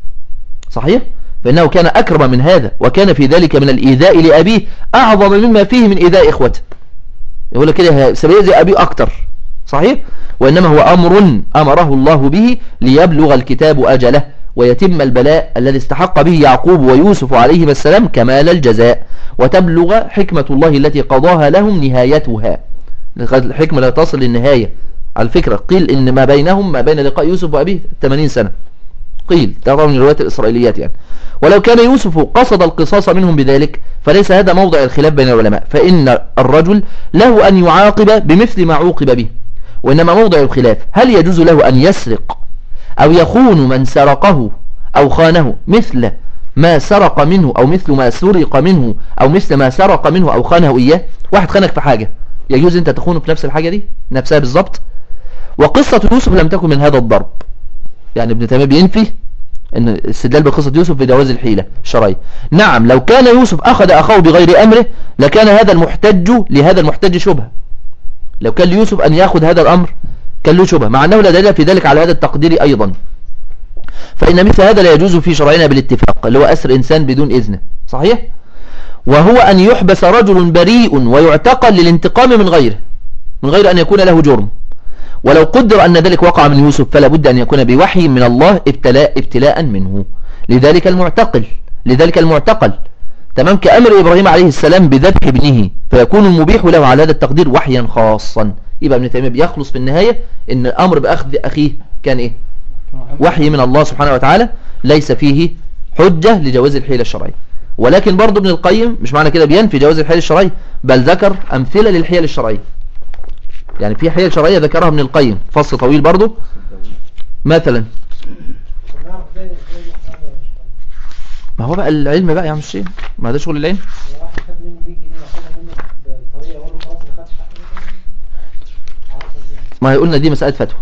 صحيح؟ فإنه كان أكرم من هذا وكان في ذلك من الإيذاء لأبيه أعظم مما فيه من إيذاء إخوته يقول لك كده سبيزي أبيه أكتر صحيح وإنما هو أمر أمره الله به ليبلغ الكتاب أجله ويتم البلاء الذي استحق به يعقوب ويوسف عليهما السلام كمال الجزاء وتبلغ حكمة الله التي قضاها لهم نهايتها الحكمة لا تصل للنهاية على فكرة قيل إن ما بينهم ما بين لقاء يوسف وأبيه 80 سنة قيل ده طبعا من الروايات الإسرائيليات يعني ولو كان يوسف قصد القصاص منهم بذلك فليس هذا موضع الخلاف بين العلماء فإن الرجل له أن يعاقب بمثل ما عوقب به وإنما موضع الخلاف هل يجوز له أن يسرق أو يخون من سرقه أو خانه مثل ما سرق منه أو مثل ما سرق منه أو مثل ما سرق منه أو خانه إياه واحد خانك في حاجة يجوز أنت تخونه في نفس الحاجة دي نفسها بالضبط وقصة يوسف لم تكن من هذا الضرب يعني ابن تيمية بينفي ان استدلال بقصة يوسف بجواز الحيلة الشرعية نعم لو كان يوسف أخذ أخاه بغير أمره لكان هذا المحتج لهذا المحتج شبهة لو كان ليوسف أن يأخذ هذا الأمر كان له شبهة مع أنه لا دليل في ذلك على هذا التقدير أيضا فإن مثل هذا لا يجوز في شرعنا بالاتفاق اللي هو أسر إنسان بدون إذنه صحيح وهو أن يحبس رجل بريء ويعتقل للانتقام من غيره من غير أن يكون له جرم ولو قدر أن ذلك وقع من يوسف فلا بد أن يكون بوحي من الله ابتلاء ابتلاء منه لذلك المعتقل لذلك المعتقل تمام كأمر إبراهيم عليه السلام بذبح ابنه فيكون المبيح له على هذا التقدير وحيا خاصا يبقى ابن تيمية بيخلص في النهاية ان الأمر بأخذ أخيه كان إيه وحي من الله سبحانه وتعالى ليس فيه حجة لجواز الحيلة الشرعية ولكن برضه ابن القيم مش معنى كده بينفي جواز الحيل الشرعية بل ذكر أمثلة للحيل الشرعية يعني في حيل شرعية ذكرها ابن القيم فصل طويل برضه مثلا طب نعرف ازاي ازاي احنا ولا مش فاهم؟ ما هو بقى العلم بقى يا عم الشيخ ما ده شغل العلم هو واحد خد مني 100 جنيه واخدها منك بالطريقه واقول له خلاص انا خدت حقي منك. عارفه ازاي؟ ما هي قلنا دي مسألة فتوى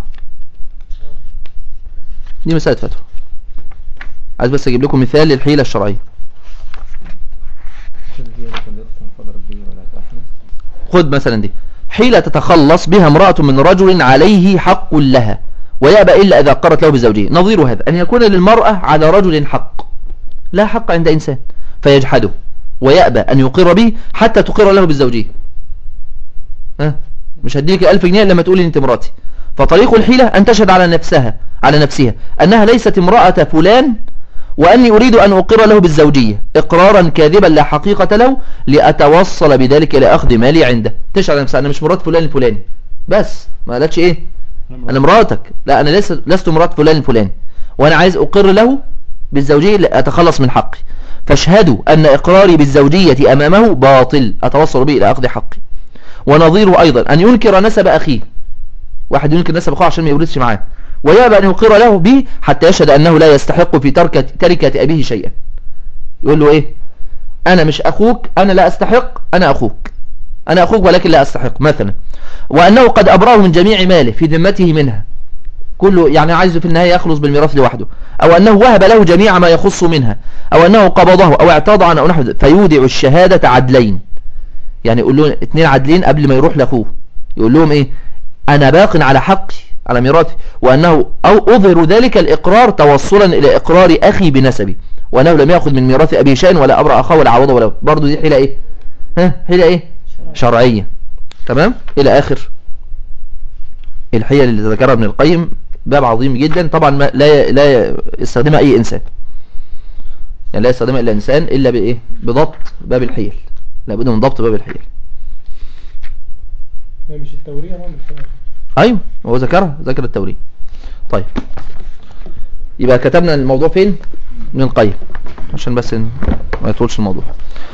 دي مسألة فتوى عايز بس اجيب لكم مثال للحيلة الشرعية شوف دي ممكن تدخل فضل دي ولا تحنس خد مثلا دي حيلة تتخلص بها امرأة من رجل عليه حق لها ويأبى إلا إذا قرت له بزوجه نظير هذا أن يكون للمرأة على رجل حق لا حق عند إنسان فيجحده ويأبى أن يقر به حتى تقر له بالزوجية ها مش هديك ألف جنيه لما تقولي أنت مراتي فطريق الحيلة أن تشهد على نفسها على نفسها أنها ليست امرأة فلان وأني أريد أن أقر له بالزوجية إقرارا كاذبا لا حقيقة له لأتوصل بذلك إلى أخذ مالي عنده تشهد على نفسها أنا مش مرات فلان الفلاني بس ما قالتش إيه أنا مراتك لا أنا لست, لست مرات فلان الفلاني وأنا عايز أقر له بالزوجية لأتخلص من حقي فاشهدوا أن إقراري بالزوجية أمامه باطل أتوصل به إلى أخذ حقي ونظيره أيضا أن ينكر نسب أخيه واحد ينكر نسب أخوه عشان ما يورثش معاه ويأبى أن يقر له به حتى يشهد أنه لا يستحق في تركة, تركة أبيه شيئا يقول له إيه أنا مش أخوك أنا لا أستحق أنا أخوك أنا أخوك ولكن لا أستحق مثلا وأنه قد أبراه من جميع ماله في ذمته منها كله يعني عايزه في النهاية يخلص بالميراث لوحده أو أنه وهب له جميع ما يخص منها أو أنه قبضه أو اعتاض عنه أو نحو ذلك فيودع الشهادة عدلين يعني يقول له اتنين عدلين قبل ما يروح لأخوه يقول لهم إيه أنا باق على حقي على ميراثي وأنه أو أظهر ذلك الإقرار توصلا إلى إقرار أخي بنسبي وأنه لم يأخذ من ميراث أبي شيئا ولا أبرأ أخاه ولا عوضه ولا برضه دي حيلة إيه ها حيلة إيه شرعية تمام إلى آخر الحيل اللي ذكرها ابن القيم باب عظيم جدا طبعا ما لا لا يستخدمها أي إنسان يعني لا يستخدمها إلا إنسان إلا بإيه بضبط باب الحيل لابد من ضبط باب الحيل هي مش التورية ما مش فاهم. ايوه هو ذكرها ذكر التوريد طيب يبقى كتبنا الموضوع فين من القيم عشان بس ن- ما يطولش الموضوع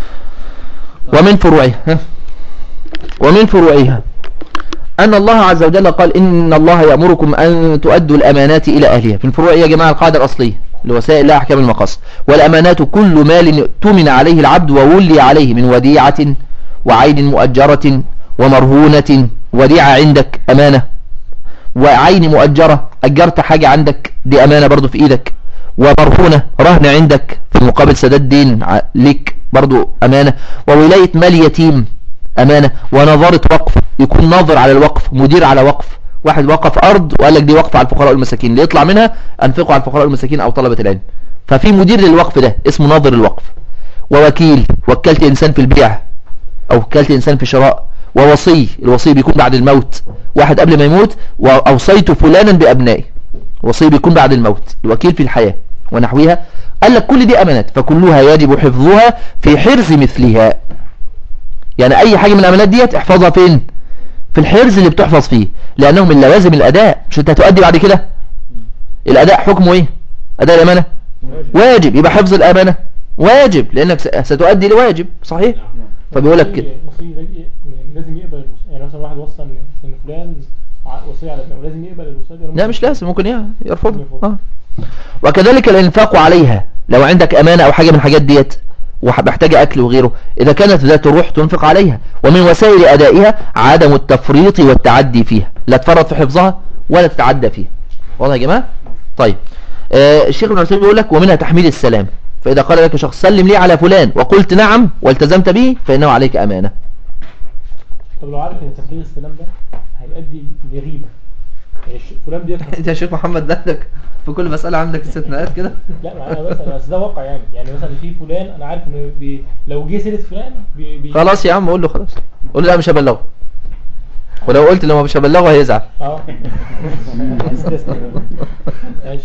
ومن فروعها ها؟ ومن فروعها أن الله عز وجل قال إن الله يأمركم أن تؤدوا الأمانات إلى أهلها في الفروع إيه يا جماعة القاعدة الأصلية لوسائل لا أحكام المقاصد والأمانات كل مال تمن عليه العبد وولي عليه من وديعة وعين مؤجرة ومرهونة وديعة عندك أمانة وعين مؤجرة أجرت حاجة عندك دي أمانة برضو في إيدك ومرهونة رهن عندك في مقابل سداد دين ع- لك برضو أمانة وولاية مال يتيم أمانة ونظارة وقف يكون ناظر على الوقف مدير على وقف واحد وقف أرض وقال لك دي وقف على الفقراء والمساكين اللي يطلع منها أنفقه على الفقراء والمساكين أو طلبة العلم ففي مدير للوقف ده اسمه ناظر الوقف ووكيل وكلت إنسان في البيع أو وكلت إنسان في شراء ووصي الوصي بيكون بعد الموت واحد قبل ما يموت وأوصيت فلانا بأبنائي وصي بيكون بعد الموت الوكيل في الحياة ونحوها قال لك كل دي أمانات فكلها يجب حفظها في حرز مثلها يعني أي حاجة من الأمانات ديت احفظها فين في الحرز اللي بتحفظ فيه لأنه من لوازم الأداء مش أنت هتؤدي بعد كده الأداء حكمه إيه أداء الأمانة واجب يبقى حفظ الأمانة واجب لأنك س- ستؤدي لواجب صحيح فبيقول لك كده وصي لازم- لازم يقبل الوصية يعني مثلا واحد وصى ان إن فلان ع- وصية على ابنه لازم يقبل الوصية دي ولا لا ممكن؟ مش لازم ممكن ي- يرفضها يرفض. آه. وكذلك الانفاق عليها لو عندك امانة او حاجة من الحاجات ديت ومحتاجة اكل وغيره اذا كانت ذات الروح تنفق عليها ومن وسائل ادائها عدم التفريط والتعدي فيها لا تفرط في حفظها ولا تتعدى فيها واضح يا جماعة طيب آه الشيخ ابن عثيمين بيقول لك ومنها تحميل السلام فاذا قال لك شخص سلم لي على فلان وقلت نعم والتزمت به فانه عليك امانة طب لو عارف ان تبليغ السلام ده هيؤدي لغيبة يعني الش- فلان بيكره انت يا شيخ محمد دهدك في كل مسألة عندك استثناءات كده لا ما انا بس بس ده واقع يعني يعني مثلا في فلان انا عارف انه بي لو جه سيره فلان بي بي خلاص يا عم قول له خلاص قول له لا مش هبلغه ولو قلت لو مش هبلغه هيزعل اه استثناء ماشي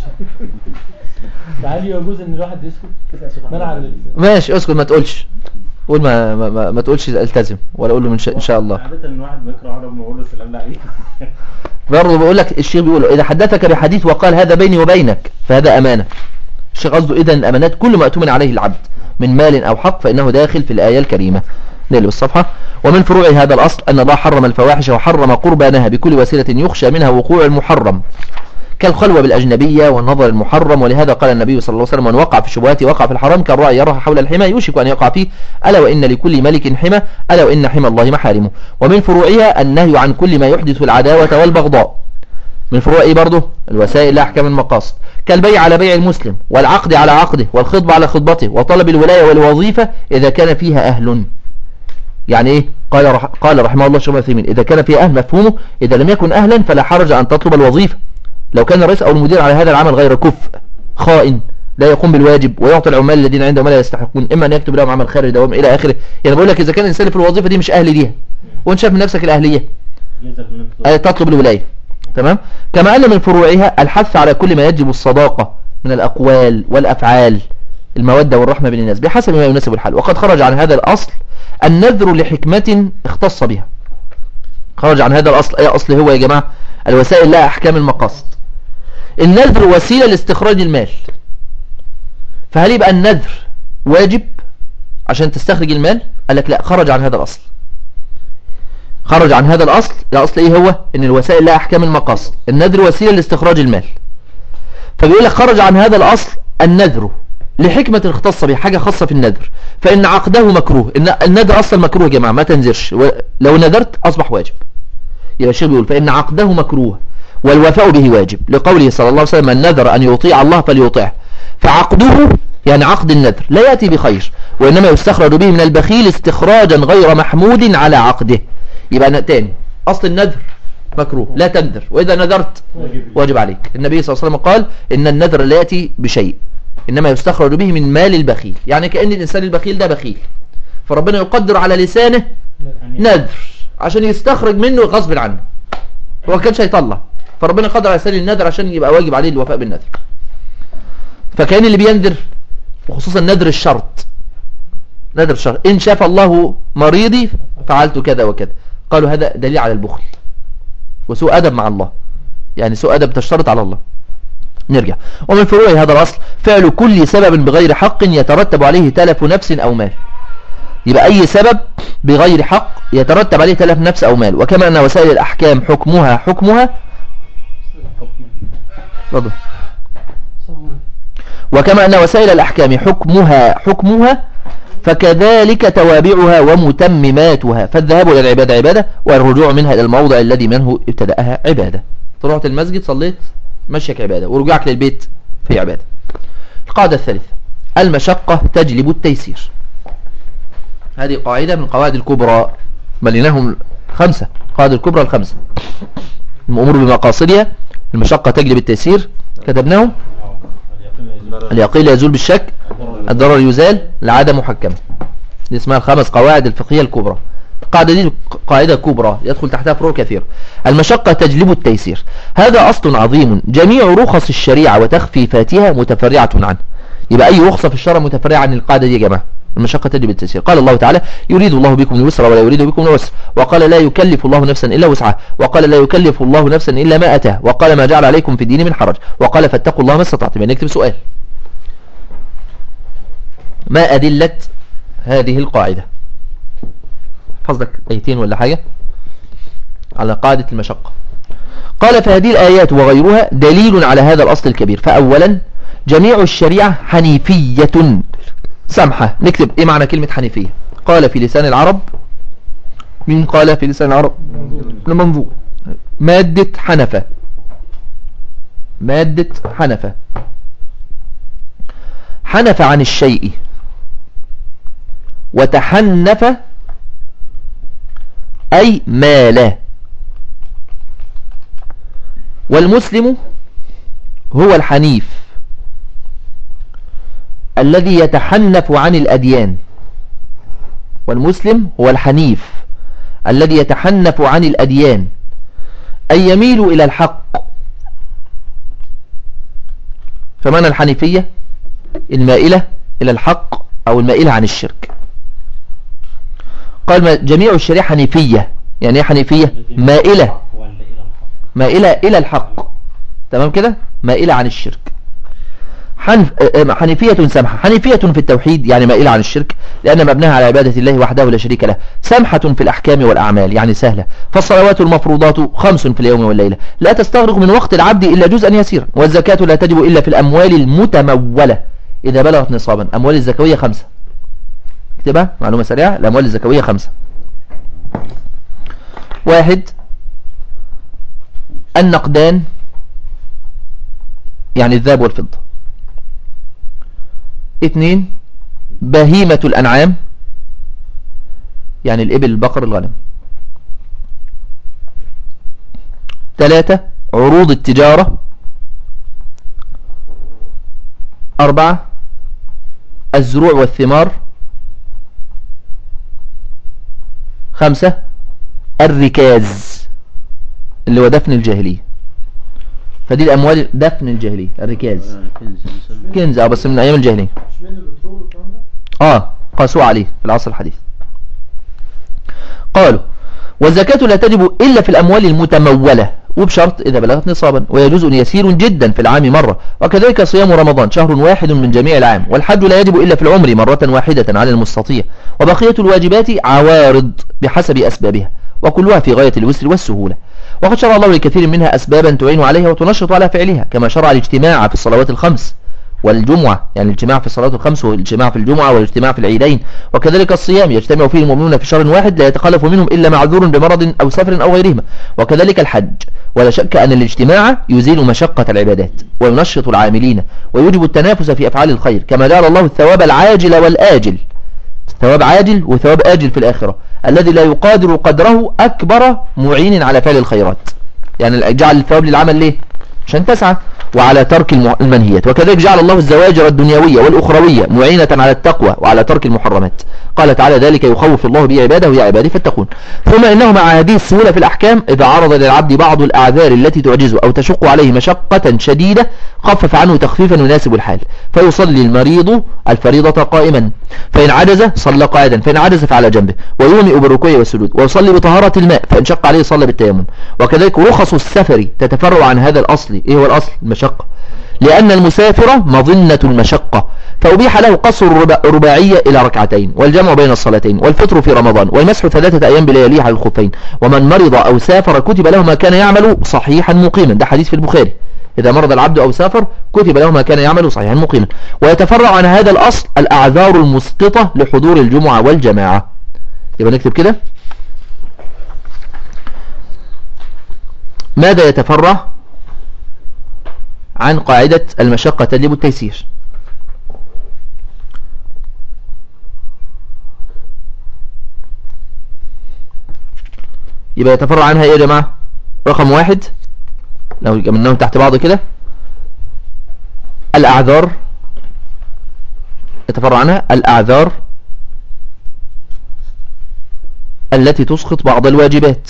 فهل يجوز ان الواحد يسكت منع عن ماشي اسكت ما تقولش قول ما ما, ما, ما تقولش التزم ولا قول له من شاء ان شاء الله عادة ان واحد بيكره عرب ما يقول له السلام عليك برضه بقول لك الشيخ بيقول اذا حدثك بحديث وقال هذا بيني وبينك فهذا امانه الشيخ قصده اذا الامانات كل ما اؤتمن عليه العبد من مال أو حق فإنه داخل في الآية الكريمة نقلب الصفحة ومن فروع هذا الأصل أن الله حرم الفواحش وحرم قربانها بكل وسيلة يخشى منها وقوع المحرم كالخلوة بالأجنبية والنظر المحرم ولهذا قال النبي صلى الله عليه وسلم من وقع في الشبهات وقع في الحرام كالراعي يرى حول الحمى يوشك أن يقع فيه ألا وإن لكل ملك حمى ألا وإن حمى الله محارمه ومن فروعها النهي عن كل ما يحدث العداوة والبغضاء من فروع ايه برضه الوسائل لا احكام المقاصد كالبيع على بيع المسلم والعقد على عقده والخطبة على خطبته وطلب الولاية والوظيفة إذا كان فيها أهل يعني ايه قال رح قال رحمه الله شيخ عثيمين إذا كان فيها أهل مفهومه إذا لم يكن أهلا فلا حرج أن تطلب الوظيفة لو كان الرئيس أو المدير على هذا العمل غير كفء خائن لا يقوم بالواجب ويعطي العمال الذين عندهم ما لا يستحقون إما أن يكتب لهم عمل خارج دوام إلى آخره يعني بقول لك إذا كان الإنسان في الوظيفة دي مش أهل ليها وانت شايف من نفسك الأهلية يلزم ان انت أي تطلب الولاية تمام كما أن من فروعها الحث على كل ما يجب الصداقة من الأقوال والأفعال المودة والرحمة بين الناس بحسب ما يناسب الحال وقد خرج عن هذا الأصل النذر لحكمة اختص بها خرج عن هذا الأصل أي أصل هو يا جماعة الوسائل لها أحكام المقاصد النذر وسيلة لاستخراج المال فهل يبقى النذر واجب عشان تستخرج المال قال لك لا خرج عن هذا الأصل خرج عن هذا الأصل الأصل إيه هو إن الوسائل لها أحكام المقاصد النذر وسيلة لاستخراج المال فبيقول لك خرج عن هذا الأصل النذر لحكمة اختص بها حاجة خاصة في النذر فإن عقده مكروه إن النذر أصلا مكروه يا جماعة ما تنذرش و- لو نذرت أصبح واجب يبقى الشيخ بيقول فإن عقده مكروه والوفاء به واجب لقوله صلى الله عليه وسلم من نذر أن يطيع الله فليطيعه فعقده يعني عقد النذر لا يأتي بخير وإنما يستخرج به من البخيل استخراجا غير محمود على عقده يبقى أنا تاني أصل النذر مكروه لا تنذر وإذا نذرت واجب عليك النبي صلى الله عليه وسلم قال إن النذر لا يأتي بشيء إنما يستخرج به من مال البخيل يعني كأن الإنسان البخيل ده بخيل فربنا يقدر على لسانه نذر عشان يستخرج منه غصب عنه هو كانش هيطلع فربنا قدر على لسان النذر عشان يبقى واجب عليه الوفاء بالنذر فكأن اللي بينذر وخصوصا نذر الشرط نذر الشرط إن شاف الله مريضي فعلت كذا وكذا قالوا هذا دليل على البخل وسوء أدب مع الله يعني سوء أدب تشترط على الله نرجع ومن فروع هذا الأصل فعل كل سبب بغير حق يترتب عليه تلف نفس أو مال يبقى أي سبب بغير حق يترتب عليه تلف نفس أو مال وكما أن وسائل الأحكام حكمها حكمها تفضل. وكما أن وسائل الأحكام حكمها حكمها فكذلك توابعها ومتمماتها فالذهاب إلى العبادة عبادة والرجوع منها إلى الموضع الذي منه ابتدأها عبادة رحت المسجد صليت مشيك عبادة ورجوعك للبيت في عبادة القاعدة الثالثة المشقة تجلب التيسير هذه قاعدة من القواعد الكبرى مليناهم خمسة قاعدة الكبرى الخمسة الأمور بمقاصدها المشقة تجلب التيسير كتبناهم اليقين لا يزول بالشك الضرر يزال العادة محكمة دي اسمها الخمس قواعد الفقهية الكبرى القاعدة دي قاعدة كبرى يدخل تحتها فروع كثيرة المشقة تجلب التيسير هذا أصل عظيم جميع رخص الشريعة وتخفيفاتها متفرعة عنه يبقى أي رخصة في الشرع متفرعة عن القاعدة دي يا جماعة المشقة تجلب التيسير قال الله تعالى يريد الله بكم اليسر ولا يريد بكم العسر وقال لا يكلف الله نفسا إلا وسعها وقال لا يكلف الله نفسا إلا ما أتاه وقال ما جعل عليكم في الدين من حرج وقال فاتقوا الله ما استطعتم يعني نكتب سؤال ما أدلة هذه القاعدة حفظك ايتين ولا حاجة على قاعدة المشقة قال فهذه الآيات وغيرها دليل على هذا الأصل الكبير فأولا جميع الشريعة حنيفية سمحة نكتب ايه معنى كلمة حنيفية قال في لسان العرب مين قال في لسان العرب المنظور مادة حنفة مادة حنفة حنف عن الشيء وتحنف أي مال والمسلم هو الحنيف الذي يتحنف عن الأديان والمسلم هو الحنيف الذي يتحنف عن الأديان أي يميل إلى الحق فمعنى الحنيفية المائلة إلى الحق أو المائلة عن الشرك قال ما- جميع الشريعة حنيفية يعني ايه حنيفية مائلة مائلة إلى الحق تمام كده مائلة عن الشرك حنف آه، آه، حنيفية سمحة حنيفية في التوحيد يعني مائلة عن الشرك لأن مبناها على عبادة الله وحده لا شريك له سمحة في الأحكام والأعمال يعني سهلة فالصلوات المفروضات خمس في اليوم والليلة لا تستغرق من وقت العبد إلا جزءا يسيرا والزكاة لا تجب إلا في الأموال المتمولة إذا بلغت نصابا أموال الزكوية خمسة اكتبها معلومة سريعة الأموال الزكوية خمسة واحد النقدان يعني الذهب والفضة اثنين بهيمة الأنعام يعني الإبل البقر الغنم ثلاثة عروض التجارة أربعة الزروع والثمار خمسة الركاز اللي هو دفن الجاهلية فدي الأموال دفن الجاهلية الركاز يعني كنز مثلا كنز اه بس من أيام الجاهلية مش من البترول والكلام ده اه قاسوا عليه في العصر الحديث قالوا والزكاة لا تجب إلا في الأموال المتمولة وبشرط إذا بلغت نصابا ويجوز يسير جدا في العام مرة وكذلك صيام رمضان شهر واحد من جميع العام والحج لا يجب إلا في العمر مرة واحدة على المستطيع وبقية الواجبات عوارض بحسب أسبابها وكلها في غاية الوسر والسهولة وقد شرع الله لكثير منها أسبابا تعين عليها وتنشط على فعلها كما شرع الاجتماع في الصلوات الخمس والجمعة يعني الاجتماع في الصلاة الخمس والاجتماع في الجمعة والاجتماع في العيدين وكذلك الصيام يجتمع فيه المؤمنون في شهر واحد لا يتخلف منهم إلا معذور بمرض أو سفر أو غيرهما وكذلك الحج ولا شك أن الاجتماع يزيل مشقة العبادات وينشط العاملين ويوجب التنافس في أفعال الخير كما جعل الله الثواب العاجل والآجل ثواب عاجل وثواب آجل في الآخرة الذي لا يقادر قدره أكبر معين على فعل الخيرات يعني جعل الثواب للعمل ليه عشان تسعى وعلى ترك الم- المنهيات وكذلك جعل الله الزواجر الدنيوية والأخروية معينة على التقوى وعلى ترك المحرمات قال تعالى ذلك يخوف الله به عباده يا عبادي فاتقون ثم إنه مع هذه السهولة في الأحكام إذا عرض للعبد بعض الأعذار التي تعجزه أو تشق عليه مشقة شديدة خفف عنه تخفيفا يناسب الحال فيصلي المريض الفريضة قائما فإن عجز صلى قاعدا فإن عجز فعلى جنبه ويومئ بالركوع والسجود ويصلي بطهارة الماء فإن شق عليه صلى بالتيمم وكذلك رخص السفر تتفرع عن هذا الأصل إيه هو الأصل المشقة لأن المسافر مظنة المشقة فأبيح له قصر الربا- الرباعية إلى ركعتين والجمع بين الصلاتين والفطر في رمضان والمسح ثلاثة أيام بلياليه على الخفين ومن مرض أو سافر كتب له ما كان يعمل صحيحا مقيما ده حديث في البخاري إذا مرض العبد أو سافر كتب له ما كان يعمل صحيحا مقيما ويتفرع عن هذا الأصل الأعذار المسقطة لحضور الجمعة والجماعة يبقى نكتب كده ماذا يتفرع عن قاعدة المشقة تجلب التيسير يبقى يتفرع عنها ايه يا جماعة رقم واحد لو جمعناهم تحت بعض كده الأعذار يتفرع عنها الأعذار التي تسقط بعض الواجبات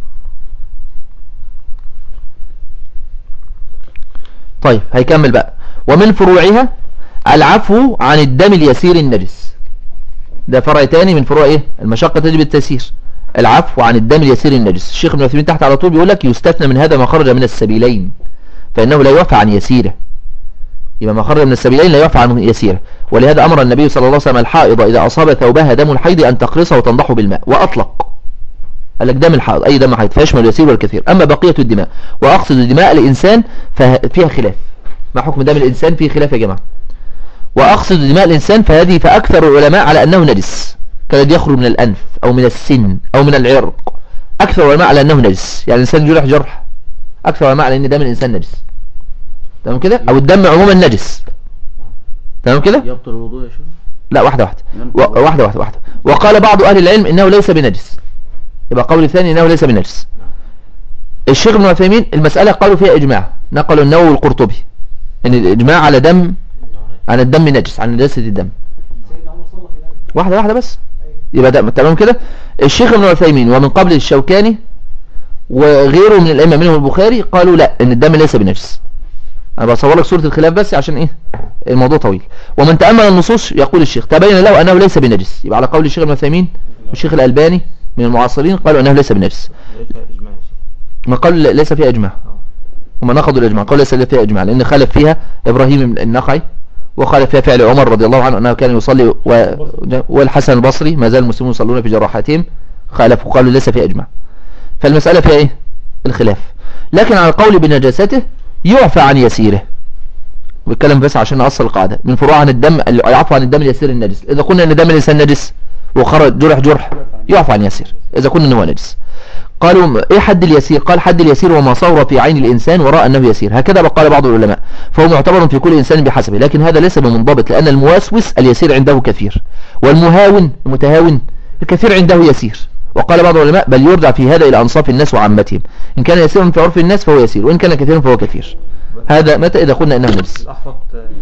طيب هيكمل بقى ومن فروعها العفو عن الدم اليسير النجس ده فرع تاني من فروع ايه المشقة تجب التيسير العفو عن الدم اليسير النجس الشيخ ابن عثيمين تحت على طول بيقول لك يستثنى من هذا ما خرج من السبيلين فإنه لا يوفى عن يسيره يبقى ما خرج من السبيلين لا يوفى عن يسيره ولهذا أمر النبي صلى الله عليه وسلم الحائض إذا أصاب ثوبها دم الحيض أن تقرصه وتنضحه بالماء وأطلق قال لك دم الحائض أي دم حيض فيشمل اليسير والكثير أما بقية الدماء وأقصد دماء الإنسان فيها خلاف ما حكم دم الإنسان فيه خلاف يا جماعة وأقصد دماء الإنسان فهذه فأكثر العلماء على أنه نجس كالذي يخرج من الأنف أو من السن أو من العرق أكثر العلماء على أنه نجس يعني الإنسان جرح جرح أكثر العلماء على أن دم الإنسان نجس تمام كده أو الدم عموما نجس تمام كده يبطل الوضوء يا شيخ لا واحدة واحدة و- واحدة واحدة واحدة وقال بعض أهل العلم إنه ليس بنجس يبقى قول الثاني إنه ليس بنجس الشيخ ابن عثيمين المسألة قالوا فيها إجماع نقلوا النووي والقرطبي إن الإجماع على دم عن الدم نجس عن نجاسة الدم سيدنا عمر صلى في ذلك واحدة واحدة بس يبقى ده تمام كده الشيخ ابن عثيمين ومن قبل الشوكاني وغيره من الأئمة منهم البخاري قالوا لا إن الدم ليس بنجس أنا بصور لك صورة الخلاف بس عشان إيه الموضوع طويل ومن تأمل النصوص يقول الشيخ تبين له أنه ليس بنجس يبقى على قول الشيخ ابن عثيمين والشيخ الألباني من المعاصرين قالوا أنه ليس بنجس ليس إجماع يا شيخ. ما قال ليس فيها إجماع آه. وما نقضوا الإجماع قالوا ليس فيها إجماع لأن خالف فيها إبراهيم النخعي وقال فيها فعل عمر رضي الله عنه أنه كان يصلي و... والحسن البصري ما زال المسلمون يصلون في جراحاتهم خالفوا قالوا ليس في أجمع فالمسألة فيها إيه الخلاف لكن على القول بنجاسته يعفى عن يسيره بتكلم بس عشان نأصل القاعدة من فروع عن الدم يعفى عن الدم اليسير النجس إذا قلنا أن دم الإنسان نجس وخرج جرح جرح يعفى عن يسير إذا قلنا أنه نجس قالوا ايه حد اليسير قال حد اليسير وما صور في عين الانسان وراء انه يسير هكذا قال بعض العلماء فهو معتبر في كل انسان بحسبه لكن هذا ليس بمنضبط لان الموسوس اليسير عنده كثير والمهاون المتهاون الكثير عنده يسير وقال بعض العلماء بل يرجع في هذا الى انصاف الناس وعامتهم ان كان يسيرا في عرف الناس فهو يسير وان كان كثيرا فهو كثير هذا متى اذا قلنا انه نجس الأحفظ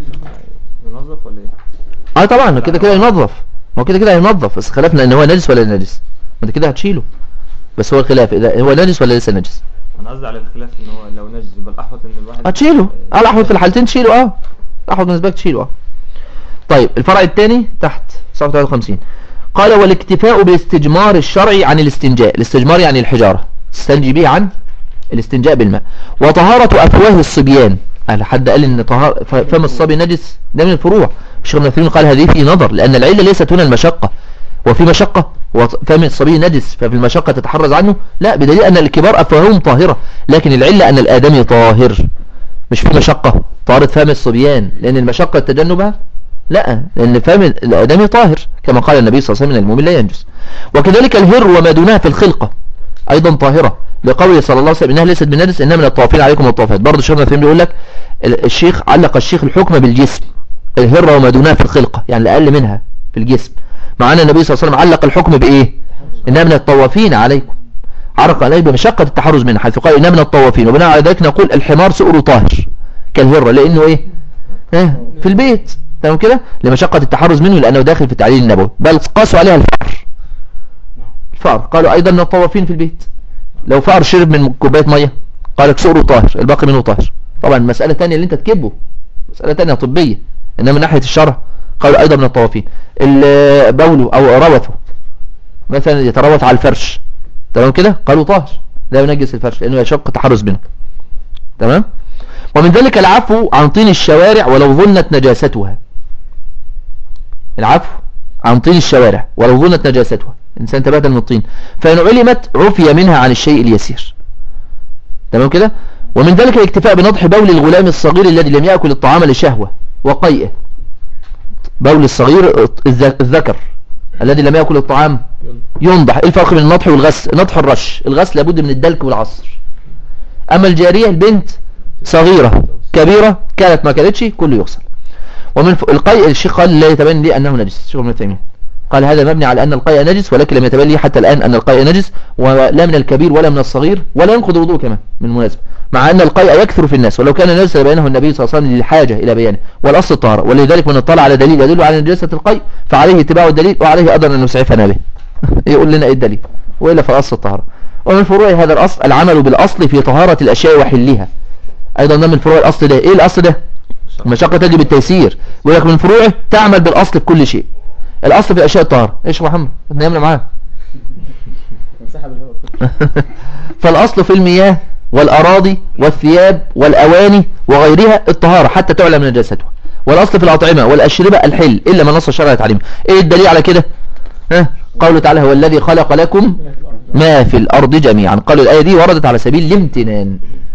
ينظف ولا ايه؟ اه طبعا كده كده ينظف ما هو كده كده هينظف بس خلافنا ان هو نجس ولا نجس ما انت كده هتشيله بس هو الخلاف اذا هو نجس ولا لسه نجس انا قصدي على الخلاف ان هو لو نجس يبقى الأحوط ان الواحد هتشيله اه الاحوط في الحالتين تشيله اه الاحوط بالنسبه لك تشيله اه طيب الفرع الثاني تحت 59 قال والاكتفاء باستجمار الشرع عن الاستنجاء الاستجمار يعني الحجارة تستنجي به عن الاستنجاء بالماء وطهارة أفواه الصبيان أهل حد قال ان طهار ف- فم الصبي نجس ده من الفروع الشيخ ابن عثيمين قال هذه في نظر لأن العلة ليست هنا المشقة وفي مشقة وفم الصبي نجس ففي المشقة تتحرز عنه لا بدليل أن الكبار أفواههم طاهرة لكن العلة أن الآدمي طاهر مش في مشقة طهارة فم الصبيان لأن المشقة تجنبها لا لأن فم الآدمي طاهر كما قال النبي صلى الله عليه وسلم من المؤمن لا ينجس وكذلك الهر وما دونها في الخلقة أيضا طاهرة لقوله صلى الله عليه وسلم إنها ليست بالنجس إنها من الطوافين عليكم والطوافات برضه الشيخ ابن عثيمين بيقول لك ال- الشيخ علق الشيخ الحكم بالجسم الهر وما دونها في الخلقة يعني الأقل منها في الجسم مع أن النبي صلى الله عليه وسلم علق الحكم بإيه إنها من الطوافين عليكم عرق عليه بمشقة التحرز منها حيث قال إنها من الطوافين وبناء على ذلك نقول الحمار سؤره طاهر كالهرة لأنه إيه ها في البيت تمام كده لمشقة التحرز منه لأنه داخل في التعليل النبوي بل قاسوا عليها الفأر الفأر قالوا أيضا من الطوافين في البيت لو فأر شرب من كوباية مية قال لك سؤره طاهر الباقي منه طاهر طبعا مسألة تانية اللي انت تكبه مسألة تانية طبية انما من ناحية الشرع قالوا ايضا من الطوافين ال- بوله او روثه مثلا يتروث على الفرش تمام كده قالوا طاهر لا ينجس الفرش لانه يشق التحرز منه تمام ومن ذلك العفو عن طين الشوارع ولو ظنت نجاستها العفو عن طين الشوارع ولو ظنت نجاستها الإنسان تبادل من الطين فإن علمت عفي منها عن الشيء اليسير تمام كده ومن ذلك الاكتفاء بنضح بول الغلام الصغير الذي لم يأكل الطعام لشهوة وقيئه بول الصغير الذ- الذكر الذي لم يأكل الطعام ينضح ايه الفرق بين النضح والغسل النضح الرش الغسل لابد من الدلك والعصر اما الجارية البنت صغيرة كبيرة كانت ما كانتش كله يغسل ومن ف... القيء الشيخ قال لا يتبين لي انه نجس الشيخ ابن عثيمين قال هذا مبني على ان القيء نجس ولكن لم يتبين لي حتى الان ان القيء نجس ولا من الكبير ولا من الصغير ولا ينقض الوضوء كمان من مناسبة مع ان القيء يكثر في الناس ولو كان نجس لبينه النبي صلى الله عليه وسلم للحاجة الى بيانه والاصل الطهارة ولذلك من اطلع على دليل يدل على نجاسة القيء فعليه اتباع الدليل وعليه ايضا ان نسعفنا به يقول لنا ايه الدليل والا فالاصل الطهارة ومن فروع هذا الاصل العمل بالاصل في طهارة الاشياء وحلها ايضا ده من فروع الاصل ده ايه الاصل ده المشقة تجب التيسير يقول لك من فروعه تعمل بالاصل في كل شيء الاصل في الاشياء الطهارة ايش يا محمد احنا نعمل معاه انسحب الهواء فالاصل في المياه والاراضي والثياب والاواني وغيرها الطهارة حتى تعلم نجاستها والاصل في الاطعمة والاشربة الحل الا ما نص الشرع تعليمه ايه الدليل على كده ها قوله تعالى هو الذي خلق لكم ما في الارض جميعا قالوا الايه دي وردت على سبيل الامتنان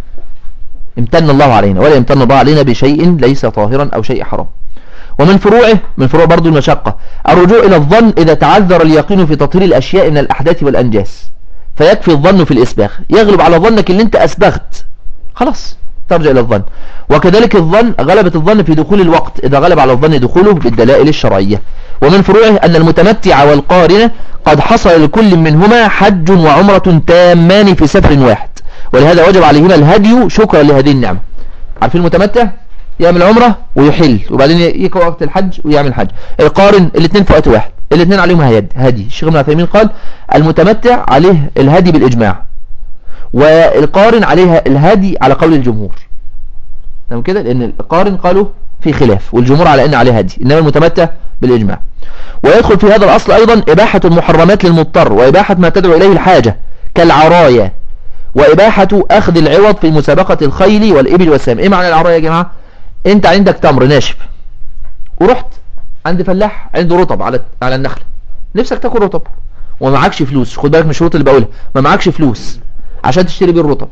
امتن الله علينا ولا يمتن الله علينا بشيء ليس طاهرا او شيء حرام ومن فروعه من فروع برضو المشقة الرجوع إلى الظن إذا تعذر اليقين في تطهير الأشياء من الأحداث والأنجاس فيكفي الظن في الإسباغ يغلب على ظنك اللي أنت أسبغت خلاص ترجع إلى الظن وكذلك الظن غلبة الظن في دخول الوقت إذا غلب على الظن دخوله بالدلائل الشرعية ومن فروعه أن المتمتع والقارن قد حصل لكل منهما حج وعمرة تامان في سفر واحد ولهذا وجب عليهما الهدي شكرا لهذه النعمة عارفين المتمتع يعمل عمرة ويحل وبعدين يجي وقت الحج ويعمل حج القارن الاثنين في وقت واحد الاثنين عليهم هدي هدي الشيخ ابن عثيمين قال المتمتع عليه الهدي بالإجماع والقارن عليها الهدي على قول الجمهور تمام كده لأن القارن قالوا في خلاف والجمهور على أن عليه هدي إنما المتمتع بالإجماع ويدخل في هذا الأصل أيضا إباحة المحرمات للمضطر وإباحة ما تدعو إليه الحاجة كالعرايا وإباحة أخذ العوض في مسابقة الخيل والإبل والسام إيه معنى العرايا يا جماعة أنت عندك تمر ناشف ورحت عند فلاح عنده رطب على على النخله نفسك تاكل رطب وما معكش فلوس خد بالك من الشروط اللي بقولها ما معكش فلوس عشان تشتري بيه الرطب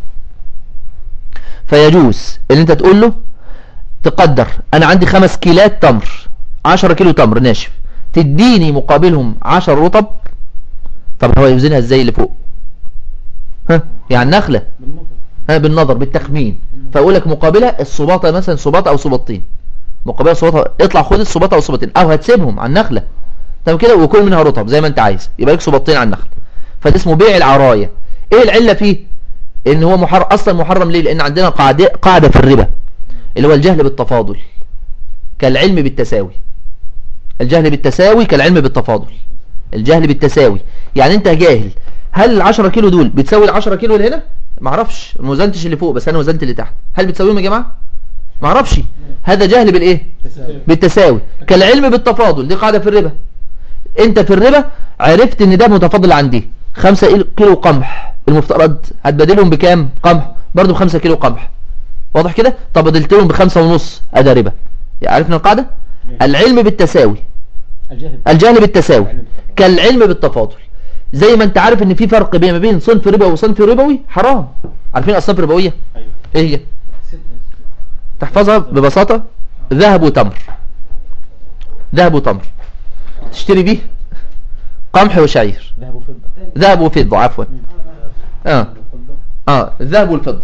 فيجوز ان انت تقول له تقدر انا عندي خمس كيلات تمر 10 كيلو تمر ناشف تديني مقابلهم 10 رطب طب هو يوزنها ازاي اللي فوق ها يعني نخله بالنظر ها بالنظر بالتخمين فاقول لك مقابلها الصباطه مثلا صباطه او صباطين مقابلها صباطه اطلع خد الصباطه او صباطين او هتسيبهم على النخله تمام كده وكل منها رطب زي ما انت عايز يبقى لك صباطين على النخله فده اسمه بيع العرايه ايه العله فيه ان هو محرم اصلا محرم ليه لان عندنا قاعده قاعده في الربا اللي هو الجهل بالتفاضل كالعلم بالتساوي الجهل بالتساوي كالعلم بالتفاضل الجهل بالتساوي يعني انت جاهل هل ال10 كيلو دول بتساوي ال10 كيلو اللي هنا ما اعرفش ما وزنتش اللي فوق بس انا وزنت اللي تحت هل بتساويهم يا جماعه ما اعرفش هذا جهل بالايه بالتساوي كالعلم بالتفاضل دي قاعده في الربا انت في الربا عرفت ان ده متفاضل عن دي 5 كيلو قمح المفترض هتبادلهم بكام قمح برضو ب 5 كيلو قمح واضح كده طب بدلت لهم بخمسة ونص ادي ربا يعني عرفنا القاعده العلم بالتساوي الجهل الجهل بالتساوي كالعلم بالتفاضل زي ما انت عارف ان في فرق بين ما بين صنف ربوي وصنف ربوي حرام عارفين اصناف ربويه ايوه ايه هي تحفظها ببساطه ذهب وتمر ذهب وتمر تشتري بيه قمح وشعير ذهب وفضه ذهب وفضه عفوا اه اه الذهب والفضه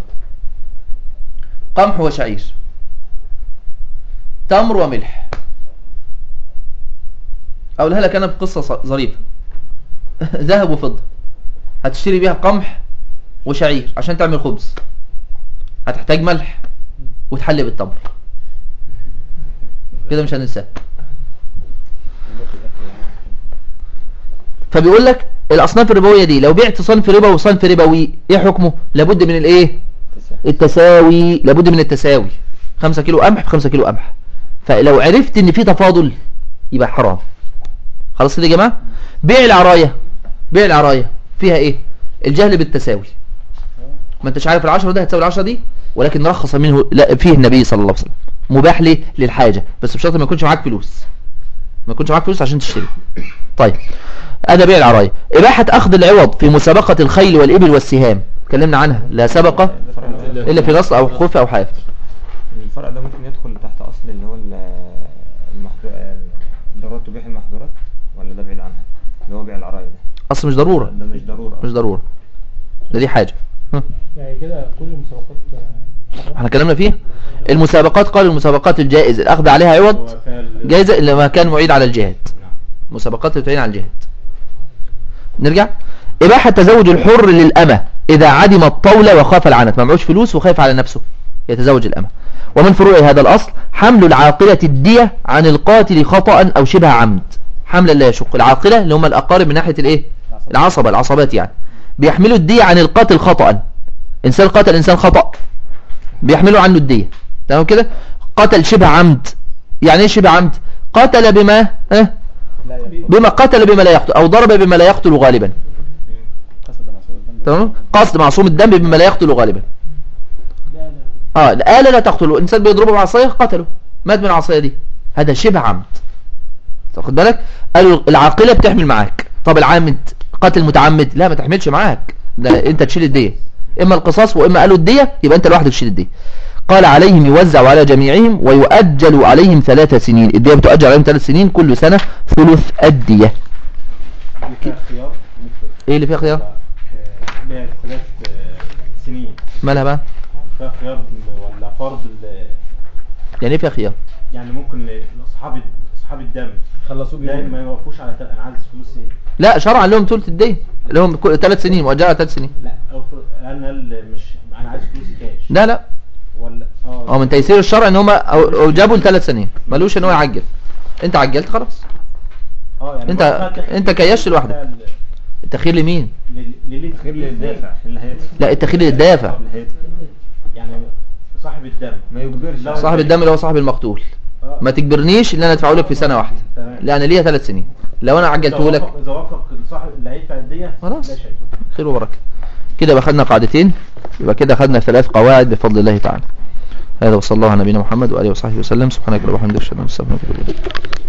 قمح وشعير تمر وملح اقولها لك انا بقصه ص- ظريفه ذهب وفضه هتشتري بيها قمح وشعير عشان تعمل خبز هتحتاج ملح وتحلي بالتمر كده مش هننساه فبيقول لك الاصناف الربويه دي لو بعت صنف ربا وصنف ربوي ايه حكمه لابد من الايه التساوي لابد من التساوي 5 كيلو قمح ب 5 كيلو قمح فلو عرفت ان في تفاضل يبقى حرام خلاص كده يا جماعه بيع العرايه بيع العرايه فيها ايه الجهل بالتساوي ما انتش عارف العشرة ده هتساوي العشرة دي ولكن رخص منه لا فيه النبي صلى الله عليه وسلم مباح ليه للحاجة بس بشرط ما يكونش معاك فلوس ما يكونش معاك فلوس عشان تشتري طيب هذا بيع العراية إباحة أخذ العوض في مسابقة الخيل والإبل والسهام اتكلمنا عنها لا سبق إلا في نص أو خف أو حاف الفرع ده ممكن يدخل تحت اصل اللي هو ال- المحظور الضرورات تبيح المحظورات ولا ده بعيد عنها اللي هو بيع العراية ده أصل مش ضرورة ده مش ضرورة مش ضرورة ده دي حاجة ها. يعني كده كل المسابقات آه، احنا كلامنا فيه المسابقات قال المسابقات الجائز الأخذ عليها عوض جائزة إلا ما كان معيد على الجهاد مسابقات بتعين على الجهاد نرجع إباحة تزوج الحر للأمة إذا عدم الطاولة وخاف العنت ما معوش فلوس وخايف على نفسه يتزوج الأمة ومن فروع هذا الأصل حمل العاقلة الدية عن القاتل خطأ أو شبه عمد حملا لا يشق العاقلة اللي هم الأقارب من ناحية الإيه العصبة العصبات يعني بيحملوا الدية عن القاتل خطأ إنسان قتل إنسان خطأ بيحملوا عنه الدية تمام كده قتل شبه عمد يعني ايه شبه عمد قتل بما ها بما قتل بما لا يقتل او ضرب بما لا يقتل غالبا تمام قصد معصوم الدم بما لا يقتل غالبا اه الآلة لا تقتله الانسان بيضربه بعصايه قتله مات من العصايه دي هذا شبه عمد تاخد بالك قالوا العاقله بتحمل معاك طب العامد قتل متعمد لا ما تحملش معاك ده انت تشيل الديه اما القصاص واما قالوا الديه يبقى انت لوحدك تشيل الديه قال عليهم يوزع على جميعهم ويؤجل عليهم ثلاث سنين الديه بتؤجل عليهم ثلاث سنين كل سنه ثلث الديه فيها خيار ايه اللي فيها خيار ليها ثلاث سنين مالها بقى فيها خيار ولا فرض ال- يعني ايه فيها خيار يعني ممكن اصحاب اصحاب الدم خلصوه لا ما يوقفوش على تل- انا عايز فلوس ايه لا شرعا لهم ثلث الديه لهم ثلاث سنين مؤجله على ثلاث سنين لا أو ف- انا اللي مش انا عايز فلوس كاش لا لا ولا اه من تيسير الشرع ان هم جابوا لثلاث سنين ملوش ان هو يعجل انت عجلت خلاص اه يعني انت- بقى فيها انت كيشت لوحدك. ال- التخيير لمين لل- للي خير للدافع اللي هيدفع لا التخيير للدافع اللي هيدفع يعني صاحب الدم ما يجبرش لو- صاحب الدم اللي هو صاحب المقتول آه. ما تجبرنيش ان انا ادفعه لك في سنه واحده تمام. لان ليها ثلاث سنين لو انا عجلته إذا لك وافق- اذا وافق صاحب اللي هيدفع الديه خلاص. لا شيء خير وبركه كده يبقى خدنا قاعدتين يبقى كده خدنا ثلاث قواعد بفضل الله تعالى هذا وصلى الله على نبينا محمد وآله وصحبه وسلم سبحانك اللهم وبحمدك اشهد ان لا اله الا انت استغفرك واتوب اليك